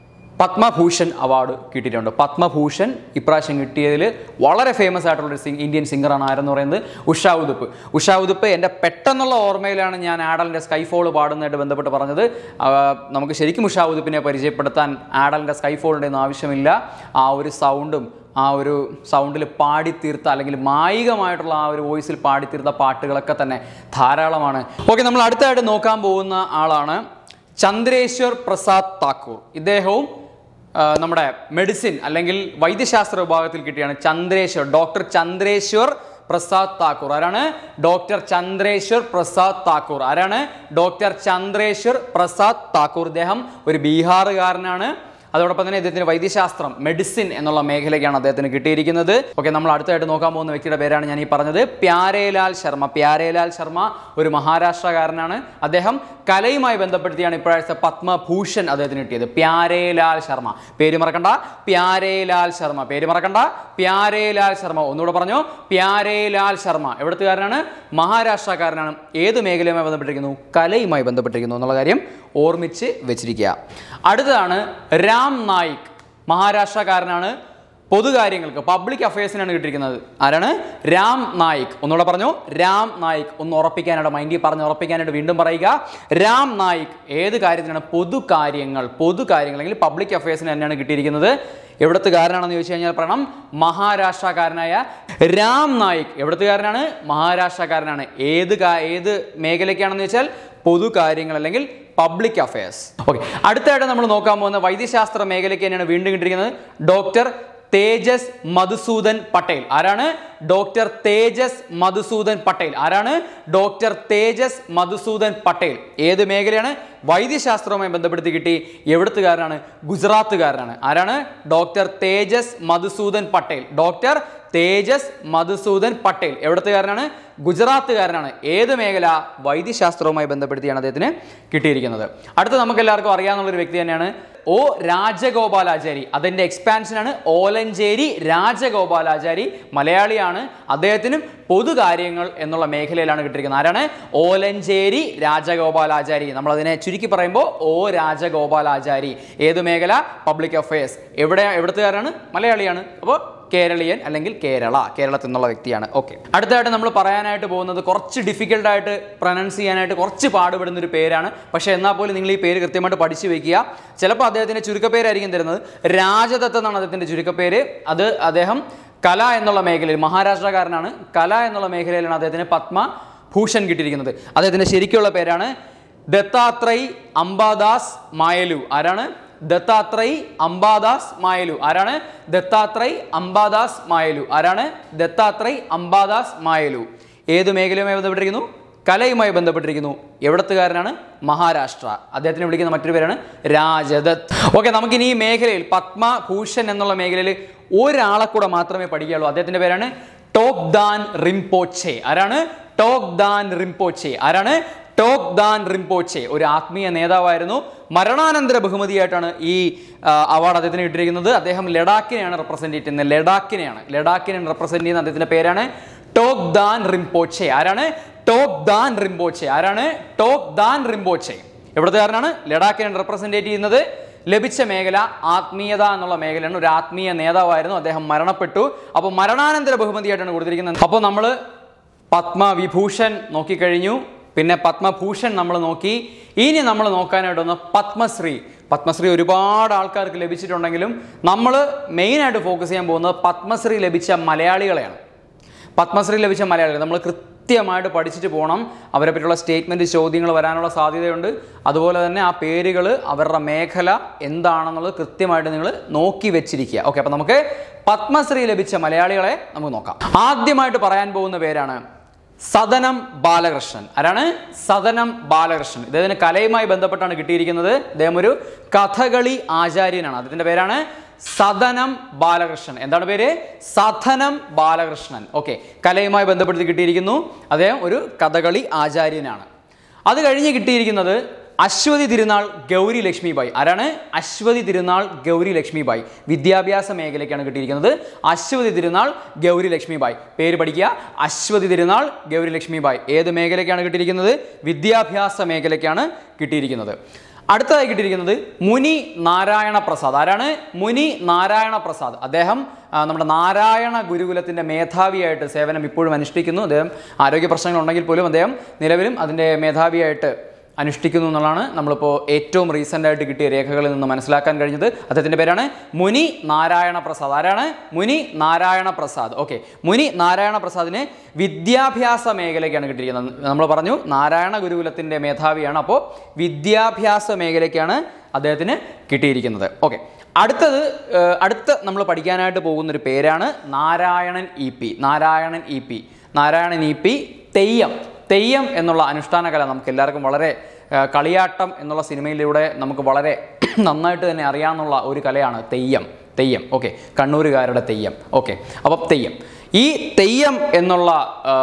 പത്മഭൂഷൺ അവാർഡ് കിട്ടിയിട്ടുണ്ട് പത്മഭൂഷൺ ഇപ്രാവശ്യം കിട്ടിയതിൽ വളരെ ഫേമസ് ആയിട്ടുള്ള ഒരു സിംഗ് ഇന്ത്യൻ സിംഗറാണ് ആരെന്ന് പറയുന്നത് ഉഷാ ഉദുപ്പ് ഉഷാ ഉദുപ്പ് എൻ്റെ പെട്ടെന്നുള്ള ഓർമ്മയിലാണ് ഞാൻ ആഡലിൻ്റെ സ്കൈഫോൾ പാടുന്നതായിട്ട് ബന്ധപ്പെട്ട് പറഞ്ഞത് ആ, നമുക്ക് ശരിക്കും ഉഷാ ഉദുപ്പിനെ പരിചയപ്പെടുത്താൻ ആഡലിൻ്റെ സ്കൈഫോളിൻ്റെ ഒന്നും ആവശ്യമില്ല ആ ഒരു സൗണ്ടും ആ ഒരു സൗണ്ടിൽ പാടിത്തീർത്ത അല്ലെങ്കിൽ മായികമായിട്ടുള്ള ആ ഒരു വോയിസിൽ പാടിത്തീർത്ത പാട്ടുകളൊക്കെ തന്നെ ധാരാളമാണ് ഓക്കെ നമ്മൾ അടുത്തായിട്ട് നോക്കാൻ പോകുന്ന ആളാണ് ചന്ദ്രേശ്വർ പ്രസാദ് താക്കൂർ ഇദ്ദേഹവും ആ, നമ്മുടെ മെഡിസിൻ അല്ലെങ്കിൽ വൈദ്യശാസ്ത്ര വിഭാഗത്തിൽ കിട്ടിയാണ് ചന്ദ്രേശ്വർ ഡോക്ടർ ചന്ദ്രേശ്വർ പ്രസാദ് താക്കൂർ ആരാണ് ഡോക്ടർ ചന്ദ്രേശ്വർ പ്രസാദ് താക്കൂർ ആരാണ് ഡോക്ടർ ചന്ദ്രേശ്വർ പ്രസാദ് താക്കൂർ ഇദ്ദേഹം ഒരു ബീഹാറുകാരനാണ് അതോടൊപ്പം തന്നെ ഇദ്ദേഹത്തിന് വൈദ്യശാസ്ത്രം മെഡിസിൻ എന്നുള്ള മേഖലയ്ക്കാണ് അദ്ദേഹത്തിന് കിട്ടിയിരിക്കുന്നത് ഓക്കെ നമ്മൾ അടുത്തായിട്ട് നോക്കാൻ പോകുന്ന വ്യക്തിയുടെ പേരാണ് ഞാൻ ഈ പറഞ്ഞത് പ്യാരേലാൽ ശർമ്മ പ്യാരേലാൽ ശർമ്മ ഒരു മഹാരാഷ്ട്രകാരനാണ് അദ്ദേഹം കലയുമായി ബന്ധപ്പെടുത്തിയാണ് ഇപ്പോഴത്തെ പത്മഭൂഷൺ അദ്ദേഹത്തിന് കിട്ടിയത് പ്യാരേലാൽ ശർമ്മ പേര് മറക്കണ്ട പ്യാരേലാൽ ശർമ്മ പേര് മറക്കണ്ട പ്യാരേലാൽ ശർമ്മ ഒന്നുകൂടെ പറഞ്ഞു പ്യാരേലാൽ ശർമ്മ എവിടത്തുകാരനാണ് മഹാരാഷ്ട്രക്കാരനാണ് ഏത് മേഖലയുമായി ബന്ധപ്പെട്ടിരിക്കുന്നു കലയുമായി ബന്ധപ്പെട്ടിരിക്കുന്നു എന്നുള്ള കാര്യം ഓർമ്മിച്ച് വെച്ചിരിക്കുക അടുത്തതാണ് രാം നായിക് മഹാരാഷ്ട്രക്കാരനാണ് പൊതുകാര്യങ്ങൾക്ക് പബ്ലിക് അഫയേഴ്സിനാണ് കിട്ടിയിരിക്കുന്നത് ആരാണ് രാം നായിക് ഒന്നുകൂടെ പറഞ്ഞു രാം നായിക് ഒന്ന് ഉറപ്പിക്കാനായിട്ട് മൈൻഡിൽ പറഞ്ഞ് ഉറപ്പിക്കാനായിട്ട് വീണ്ടും പറയുക രാം നായിക് ഏത് കാര്യത്തിനാണ് പൊതുകാര്യങ്ങൾ പൊതുകാര്യങ്ങൾ അല്ലെങ്കിൽ പബ്ലിക് അഫയേഴ്സിന് തന്നെയാണ് കിട്ടിയിരിക്കുന്നത് എവിടത്തുകാരനാണെന്ന് ചോദിച്ചു കഴിഞ്ഞാൽ പറയണം മഹാരാഷ്ട്രക്കാരനായ രാം നായിക് എവിടത്തുകാരനാണ് മഹാരാഷ്ട്രക്കാരനാണ് ഏത് കാ- ഏത് മേഖലയ്ക്കാണെന്ന് വെച്ചാൽ പൊതുകാര്യങ്ങൾ അല്ലെങ്കിൽ പബ്ലിക് അഫയേഴ്സ് ഓക്കെ അടുത്തായിട്ട് നമ്മൾ നോക്കാൻ പോകുന്ന വൈദ്യശാസ്ത്ര മേഖലയ്ക്ക് തന്നെയാണ് വീണ്ടും കിട്ടിയിരിക്കുന്നത് ഡോക്ടർ തേജസ് മധുസൂദൻ പട്ടേൽ ആരാണ് ഡോക്ടർ തേജസ് മധുസൂദൻ പട്ടേൽ ആരാണ് ഡോക്ടർ തേജസ് മധുസൂദൻ പട്ടേൽ ഏത് മേഖലയാണ് വൈദ്യശാസ്ത്രവുമായി ബന്ധപ്പെടുത്തി കിട്ടി എവിടത്തുകാരനാണ് ഗുജറാത്തുകാരനാണ് ആരാണ് ഡോക്ടർ തേജസ് മധുസൂദൻ പട്ടേൽ ഡോക്ടർ തേജസ് മധുസൂദൻ പട്ടേൽ എവിടത്തുകാരനാണ് ഗുജറാത്തുകാരനാണ് ഏത് മേഖല വൈദ്യശാസ്ത്രവുമായി ബന്ധപ്പെടുത്തിയാണ് അദ്ദേഹത്തിന് കിട്ടിയിരിക്കുന്നത് അടുത്ത നമുക്ക് എല്ലാവർക്കും അറിയാവുന്ന ഒരു വ്യക്തി തന്നെയാണ് ഒ രാജഗോപാലാചാരി അതിൻ്റെ എക്സ്പാൻഷനാണ് ഓലഞ്ചേരി രാജഗോപാലാചാരി മലയാളിയാണ് അദ്ദേഹത്തിനും പൊതുകാര്യങ്ങൾ എന്നുള്ള മേഖലയിലാണ് കിട്ടിയിരിക്കുന്നത് ആരാണ് ഓലഞ്ചേരി രാജഗോപാലാചാരി നമ്മൾ അതിനെ ചുരുക്കി പറയുമ്പോൾ ഓ രാജഗോപാലാചാരി ഏത് മേഖല പബ്ലിക് അഫയേഴ്സ് എവിടെ എവിടുത്തുകാരാണ് മലയാളിയാണ് അപ്പോൾ കേരളീയൻ അല്ലെങ്കിൽ കേരള കേരളത്തിൽ നിന്നുള്ള വ്യക്തിയാണ് ഓക്കെ അടുത്തതായിട്ട് നമ്മൾ പറയാനായിട്ട് പോകുന്നത് കുറച്ച് ഡിഫിക്കൽട്ടായിട്ട് പ്രൊനൗൺസ് ചെയ്യാനായിട്ട് കുറച്ച് പാടുപെടുന്ന ഒരു പേരാണ് പക്ഷേ എന്നാൽ പോലും നിങ്ങൾ ഈ പേര് കൃത്യമായിട്ട് പഠിച്ചു വെക്കുക ചിലപ്പോൾ അദ്ദേഹത്തിൻ്റെ ചുരുക്കപ്പേരായിരിക്കും തരുന്നത് രാജദത്ത് എന്നാണ് അദ്ദേഹത്തിൻ്റെ ചുരുക്കപ്പേര് അത് അദ്ദേഹം കല എന്നുള്ള മേഖലയിൽ മഹാരാഷ്ട്രക്കാരനാണ് കല എന്നുള്ള മേഖലയിലാണ് അദ്ദേഹത്തിന് പത്മ ഭൂഷൺ കിട്ടിയിരിക്കുന്നത് അദ്ദേഹത്തിൻ്റെ ശരിക്കുള്ള പേരാണ് ദത്താത്രയ് അംബാദാസ് മായലു ആരാണ് ദത്താത്രയ് അംബാദാസ് മായലു ആരാണ് ദത്താത്രയ് അംബാദാസ് മായലു ആരാണ് ദത്താത്രയ് അംബാദാസ് മായലു ഏത് മേഖലയുമായി ബന്ധപ്പെട്ടിരിക്കുന്നു കലയുമായി ബന്ധപ്പെട്ടിരിക്കുന്നു എവിടത്തുകാരനാണ് മഹാരാഷ്ട്ര അദ്ദേഹത്തിനെ വിളിക്കുന്ന മറ്റൊരു പേരാണ് രാജദത്ത് ഓക്കെ നമുക്കിനി ഈ മേഖലയിൽ പത്മഭൂഷൺ എന്നുള്ള മേഖലയിൽ ഒരാളെ കൂടെ മാത്രമേ പഠിക്കുകയുള്ളൂ അദ്ദേഹത്തിന്റെ പേരാണ് ടോക് ദാൻ റിംപോച്ചെ ആരാണ് ടോക് ദാൻ റിംപോച്ചെ ആരാണ് ടോക് ദാൻ റിംപോച്ചെ ഒരു ആത്മീയ നേതാവായിരുന്നു മരണാനന്തര ബഹുമതിയായിട്ടാണ് ഈ ആ, അവാർഡ് അദ്ദേഹത്തിന് കിട്ടിയിരിക്കുന്നത് അദ്ദേഹം ലഡാക്കിനെയാണ് റെപ്രസെന്റ് ചെയ്യുന്നത് ലഡാക്കിനെയാണ് ലഡാക്കിനെ റെപ്രസെന്റ് ചെയ്യുന്ന അദ്ദേഹത്തിന്റെ പേരാണ് ടോക് ദാൻ റിംപോച്ചെ ആരാണ് ടോക് ദാൻ റിംപോച്ചെ ആരാണ് ടോക് ദാൻ റിംപോച്ചെ എവിടുത്തുകാരനാണ് ലഡാക്കിനെ റെപ്രസെന്റ് ചെയ്യുന്നത് ലഭിച്ച മേഖല ആത്മീയത എന്നുള്ള മേഖലയാണ് ഒരു ആത്മീയ നേതാവായിരുന്നു അദ്ദേഹം മരണപ്പെട്ടു അപ്പോൾ മരണാനന്തര ബഹുമതിയായിട്ടാണ് കൊടുത്തിരിക്കുന്നത് അപ്പോൾ നമ്മൾ പത്മവിഭൂഷൺ നോക്കിക്കഴിഞ്ഞു പിന്നെ പത്മഭൂഷൺ നമ്മൾ നോക്കി ഇനി നമ്മൾ നോക്കാനായിട്ട് വന്ന പത്മശ്രീ പത്മശ്രീ ഒരുപാട് ആൾക്കാർക്ക് ലഭിച്ചിട്ടുണ്ടെങ്കിലും നമ്മൾ മെയിനായിട്ട് ഫോക്കസ് ചെയ്യാൻ പോകുന്നത് പത്മശ്രീ ലഭിച്ച മലയാളികളെയാണ് പത്മശ്രീ ലഭിച്ച മലയാളികൾ നമ്മൾ കൃത്യമായിട്ട് പഠിച്ചിട്ട് പോകണം അവരെ പറ്റിയുള്ള സ്റ്റേറ്റ്മെൻറ്റ് ചോദ്യങ്ങൾ വരാനുള്ള സാധ്യതയുണ്ട് അതുപോലെ തന്നെ ആ പേരുകൾ അവരുടെ മേഖല എന്താണെന്നുള്ളത് കൃത്യമായിട്ട് നിങ്ങൾ നോക്കി വെച്ചിരിക്കുക ഓക്കെ അപ്പോൾ നമുക്ക് പത്മശ്രീ ലഭിച്ച മലയാളികളെ നമുക്ക് നോക്കാം ആദ്യമായിട്ട് പറയാൻ പോകുന്ന പേരാണ് സദനം ബാലകൃഷ്ണൻ ആരാണ് സദനം ബാലകൃഷ്ണൻ ഇദ്ദേഹത്തിന് കലയുമായി ബന്ധപ്പെട്ടാണ് കിട്ടിയിരിക്കുന്നത് ഇദ്ദേഹം ഒരു കഥകളി ആചാര്യനാണ് അദ്ദേഹത്തിന്റെ പേരാണ് സദനം ബാലകൃഷ്ണൻ എന്താണ് പേര് സദനം ബാലകൃഷ്ണൻ ഓക്കെ കലയുമായി ബന്ധപ്പെടുത്തി കിട്ടിയിരിക്കുന്നു അദ്ദേഹം ഒരു കഥകളി ആചാര്യനാണ് അത് കഴിഞ്ഞ് കിട്ടിയിരിക്കുന്നത് അശ്വതി തിരുനാൾ ഗൗരി ലക്ഷ്മിബായി ആരാണ് അശ്വതി തിരുനാൾ ഗൗരി ലക്ഷ്മിബായി വിദ്യാഭ്യാസ മേഖലയ്ക്കാണ് കിട്ടിയിരിക്കുന്നത് അശ്വതി തിരുനാൾ ഗൗരി ലക്ഷ്മിബായി പേര് പഠിക്കുക അശ്വതി തിരുനാൾ ഗൗരി ലക്ഷ്മിബായി ഏത് മേഖലയ്ക്കാണ് കിട്ടിയിരിക്കുന്നത് വിദ്യാഭ്യാസ മേഖലയ്ക്കാണ് കിട്ടിയിരിക്കുന്നത് അടുത്തതായി കിട്ടിയിരിക്കുന്നത് മുനി നാരായണ പ്രസാദ് ആരാണ് മുനി നാരായണ പ്രസാദ് അദ്ദേഹം ആ, നമ്മുടെ നാരായണ ഗുരുകുലത്തിൻ്റെ മേധാവിയായിട്ട് സേവനം ഇപ്പോഴും അനുഷ്ഠിക്കുന്നു അദ്ദേഹം ആരോഗ്യ പ്രശ്നങ്ങൾ ഉണ്ടെങ്കിൽ പോലും അദ്ദേഹം നിലവിലും അതിൻ്റെ മേധാവിയായിട്ട് അനുഷ്ഠിക്കുന്നു എന്നുള്ളതാണ് നമ്മളിപ്പോൾ ഏറ്റവും റീസെൻ്റ് ആയിട്ട് കിട്ടിയ രേഖകളിൽ നിന്ന് മനസ്സിലാക്കാൻ കഴിഞ്ഞത് അദ്ദേഹത്തിൻ്റെ പേരാണ് മുനി നാരായണ പ്രസാദ് ആരാണ് മുനി നാരായണ പ്രസാദ് ഓക്കെ മുനി നാരായണ പ്രസാദിന് വിദ്യാഭ്യാസ മേഖലയ്ക്കാണ് കിട്ടിയിരിക്കുന്നത് നമ്മൾ പറഞ്ഞു നാരായണ ഗുരുകുലത്തിൻ്റെ മേധാവിയാണ് അപ്പോൾ വിദ്യാഭ്യാസ മേഖലയ്ക്കാണ് അദ്ദേഹത്തിന് കിട്ടിയിരിക്കുന്നത് ഓക്കെ അടുത്തത് ഏഹ്, അടുത്ത നമ്മൾ പഠിക്കാനായിട്ട് പോകുന്നൊരു പേരാണ് Narayanan E P Narayanan E P Narayanan E P Theyyam Theyyam എന്നുള്ള അനുഷ്ഠാന കല നമുക്ക് എല്ലാവർക്കും വളരെ ആ, കളിയാട്ടം എന്നുള്ള സിനിമയിലൂടെ നമുക്ക് വളരെ നന്നായിട്ട് തന്നെ അറിയാവുന്ന ഒരു കലയാണ് തെയ്യം തെയ്യം ഓക്കെ കണ്ണൂരുകാരുടെ തെയ്യം ഓക്കെ അപ്പം തെയ്യം ഈ തെയ്യം എന്നുള്ള ആ,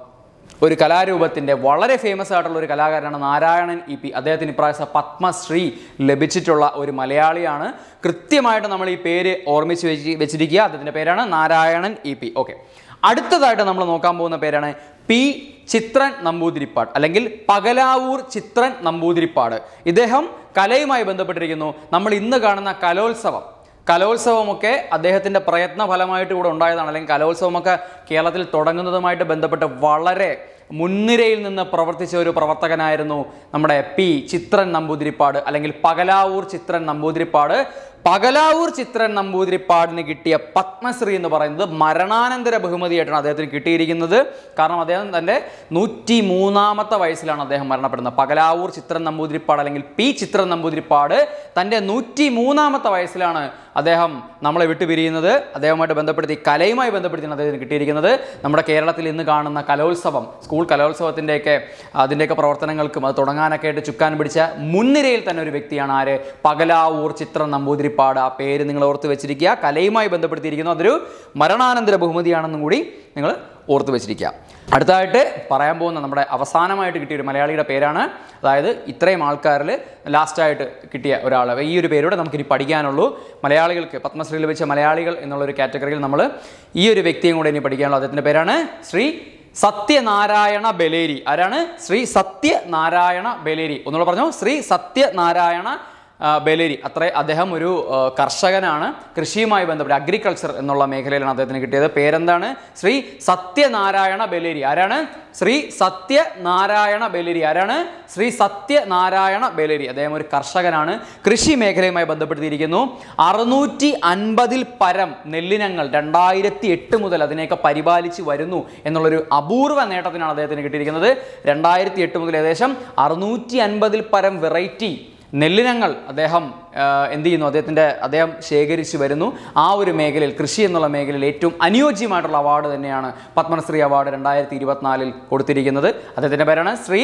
ഒരു കലാരൂപത്തിൻ്റെ വളരെ ഫേമസ് ആയിട്ടുള്ള ഒരു കലാകാരനാണ് നാരായണൻ ഇ പി അദ്ദേഹത്തിന് ഇപ്രാവശ്യം പത്മശ്രീ ലഭിച്ചിട്ടുള്ള ഒരു മലയാളിയാണ് കൃത്യമായിട്ട് നമ്മൾ ഈ പേര് ഓർമ്മിച്ച് വെച്ച് വെച്ചിരിക്കുക അദ്ദേഹത്തിൻ്റെ പേരാണ് നാരായണൻ ഇ പി ഓക്കെ അടുത്തതായിട്ട് നമ്മൾ നോക്കാൻ പോകുന്ന പേരാണ് പി ചിത്രൻ നമ്പൂതിരിപ്പാട് അല്ലെങ്കിൽ പകലാവൂർ ചിത്രൻ നമ്പൂതിരിപ്പാട് ഇദ്ദേഹം കലയുമായി ബന്ധപ്പെട്ടിരിക്കുന്നു നമ്മൾ ഇന്ന് കാണുന്ന കലോത്സവം കലോത്സവമൊക്കെ അദ്ദേഹത്തിൻ്റെ പ്രയത്ന ഫലമായിട്ട് കൂടെ ഉണ്ടായതാണ് അല്ലെങ്കിൽ കലോത്സവമൊക്കെ കേരളത്തിൽ തുടങ്ങുന്നതുമായിട്ട് ബന്ധപ്പെട്ട് വളരെ മുൻനിരയിൽ നിന്ന് പ്രവർത്തിച്ച ഒരു പ്രവർത്തകനായിരുന്നു നമ്മുടെ പി ചിത്രൻ നമ്പൂതിരിപ്പാട് അല്ലെങ്കിൽ പകലാവൂർ ചിത്രൻ നമ്പൂതിരിപ്പാട് പകലാവൂർ ചിത്രൻ നമ്പൂതിരിപ്പാടിന് കിട്ടിയ പത്മശ്രീ എന്ന് പറയുന്നത് മരണാനന്തര ബഹുമതിയായിട്ടാണ് അദ്ദേഹത്തിന് കിട്ടിയിരിക്കുന്നത് കാരണം അദ്ദേഹം തൻ്റെ നൂറ്റി മൂന്നാമത്തെ വയസ്സിലാണ് അദ്ദേഹം മരണപ്പെടുന്നത് പകലാവൂർ ചിത്രൻ നമ്പൂതിരിപ്പാട് അല്ലെങ്കിൽ പി ചിത്രൻ നമ്പൂതിരിപ്പാട് തൻ്റെ നൂറ്റി മൂന്നാമത്തെ വയസ്സിലാണ് അദ്ദേഹം നമ്മളെ വിട്ടുപിരിയുന്നത് അദ്ദേഹവുമായിട്ട് ബന്ധപ്പെടുത്തി കലയുമായി ബന്ധപ്പെടുത്തിയാണ് അദ്ദേഹത്തിന് കിട്ടിയിരിക്കുന്നത് നമ്മുടെ കേരളത്തിൽ ഇന്ന് കാണുന്ന കലോത്സവം സ്കൂൾ കലോത്സവത്തിൻ്റെയൊക്കെ അതിൻ്റെയൊക്കെ പ്രവർത്തനങ്ങൾക്കും അത് തുടങ്ങാനൊക്കെ ആയിട്ട് ചുക്കാൻ പിടിച്ച മുൻനിരയിൽ തന്നെ ഒരു വ്യക്തിയാണ് ആര് പകലാവൂർ ചിത്രം നമ്പൂതിരിപ്പാട് ആ പേര് നിങ്ങൾ ഓർത്ത് വെച്ചിരിക്കുക കലയുമായി ബന്ധപ്പെടുത്തിയിരിക്കുന്നു അതൊരു മരണാനന്തര ബഹുമതിയാണെന്നും കൂടി നിങ്ങൾ ഓർത്ത് വെച്ചിരിക്കുക അടുത്തതായിട്ട് പറയാൻ പോകുന്ന നമ്മുടെ അവസാനമായിട്ട് കിട്ടിയ ഒരു മലയാളിയുടെ പേരാണ് അതായത് ഇത്രയും ആൾക്കാരിൽ ലാസ്റ്റായിട്ട് കിട്ടിയ ഒരാൾ ഈ ഒരു പേരോടെ നമുക്കിനി പഠിക്കാനുള്ളൂ മലയാളികൾക്ക് പത്മശ്രീ ലഭിച്ച മലയാളികൾ എന്നുള്ളൊരു കാറ്റഗറിയിൽ നമ്മൾ ഈ ഒരു വ്യക്തിയും കൂടെ ഇനി പഠിക്കാനുള്ളൂ അദ്ദേഹത്തിൻ്റെ പേരാണ് ശ്രീ സത്യനാരായണ ബലേരി ആരാണ് ശ്രീ സത്യനാരായണ ബലേരി ഒന്നുകൂടെ പറഞ്ഞു ശ്രീ സത്യനാരായണ ആ, ബലേരി അത്ര അദ്ദേഹം ഒരു ആ, കർഷകനാണ് കൃഷിയുമായി ബന്ധപ്പെട്ട് അഗ്രികൾച്ചർ എന്നുള്ള മേഖലയിലാണ് അദ്ദേഹത്തിന് കിട്ടിയത് പേരെന്താണ് ശ്രീ സത്യനാരായണ ബലേരി ആരാണ് ശ്രീ സത്യനാരായണ ബലേരി ആരാണ് ശ്രീ സത്യനാരായണ ബലേരി അദ്ദേഹം ഒരു കർഷകനാണ് കൃഷി മേഖലയുമായി ബന്ധപ്പെടുത്തിയിരിക്കുന്നു അറുന്നൂറ്റി അൻപതിൽ പരം നെല്ലിനങ്ങൾ രണ്ടായിരത്തി എട്ട് മുതൽ അതിനെയൊക്കെ പരിപാലിച്ച് വരുന്നു എന്നുള്ളൊരു അപൂർവ നേട്ടത്തിനാണ് അദ്ദേഹത്തിന് കിട്ടിയിരിക്കുന്നത് രണ്ടായിരത്തി എട്ട് മുതൽ ഏകദേശം അറുന്നൂറ്റി അൻപതിൽ പരം വെറൈറ്റി നെല്ലിനങ്ങൾ അദ്ദേഹം ആ, എന്ത് ചെയ്യുന്നു അദ്ദേഹത്തിൻ്റെ അദ്ദേഹം ശേഖരിച്ചു വരുന്നു ആ ഒരു മേഖലയിൽ കൃഷി എന്നുള്ള മേഖലയിൽ ഏറ്റവും അനുയോജ്യമായിട്ടുള്ള അവാർഡ് തന്നെയാണ് പത്മശ്രീ അവാർഡ് രണ്ടായിരത്തി ഇരുപത്തിനാലിൽ കൊടുത്തിരിക്കുന്നത് അദ്ദേഹത്തിൻ്റെ പേരാണ് ശ്രീ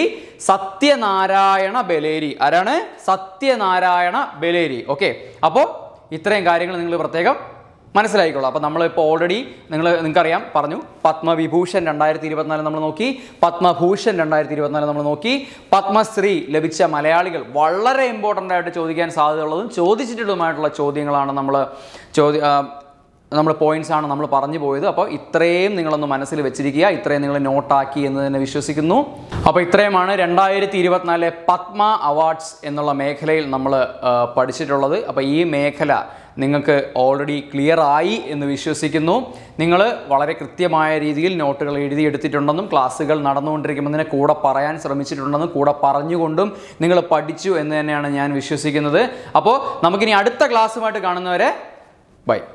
സത്യനാരായണ ബലേരി ആരാണ് സത്യനാരായണ ബലേരി ഓക്കെ അപ്പോൾ ഇത്രയും കാര്യങ്ങൾ നിങ്ങൾ പ്രത്യേകം മനസ്സിലായിക്കോളാം അപ്പോൾ നമ്മളിപ്പോൾ ഓൾറെഡി നിങ്ങൾ നിങ്ങൾക്കറിയാം പറഞ്ഞു പത്മവിഭൂഷൺ രണ്ടായിരത്തി ഇരുപത്തിനാല് നമ്മൾ നോക്കി പത്മഭൂഷൺ രണ്ടായിരത്തി ഇരുപത്തിനാല് നമ്മൾ നോക്കി പത്മശ്രീ ലഭിച്ച മലയാളികൾ വളരെ ഇമ്പോർട്ടൻ്റ് ആയിട്ട് ചോദിക്കാൻ സാധ്യതയുള്ളതും ചോദിച്ചിട്ടുള്ളതുമായിട്ടുള്ള ചോദ്യങ്ങളാണ് നമ്മൾ ചോദ്യ ആ, നമ്മൾ പോയിന്റ്സ് ആണ് നമ്മൾ പറഞ്ഞു പോയത് അപ്പോൾ ഇത്രയും നിങ്ങളൊന്ന് മനസ്സിൽ വെച്ചിരിക്കുക ഇത്രയും നിങ്ങൾ നോട്ടാക്കി എന്ന് തന്നെ വിശ്വസിക്കുന്നു അപ്പോൾ ഇത്രയുമാണ് രണ്ടായിരത്തി ഇരുപത്തിനാല് പത്മ അവാർഡ്സ് എന്നുള്ള മേഖലയിൽ നമ്മൾ പഠിച്ചിട്ടുള്ളത് അപ്പോൾ ഈ മേഖല നിങ്ങൾക്ക് ഓൾറെഡി ക്ലിയർ ആയി എന്ന് വിശ്വസിക്കുന്നു നിങ്ങൾ വളരെ കൃത്യമായ രീതിയിൽ നോട്ടുകൾ എഴുതിയെടുത്തിട്ടുണ്ടെന്നും ക്ലാസ്സുകൾ നടന്നുകൊണ്ടിരിക്കുമ്പോൾ കൂടെ പറയാൻ ശ്രമിച്ചിട്ടുണ്ടെന്നും കൂടെ പറഞ്ഞുകൊണ്ടും നിങ്ങൾ പഠിച്ചു എന്ന് തന്നെയാണ് ഞാൻ വിശ്വസിക്കുന്നത് അപ്പോൾ നമുക്കിനി അടുത്ത ക്ലാസ്സുമായിട്ട് കാണുന്നവരെ ബൈ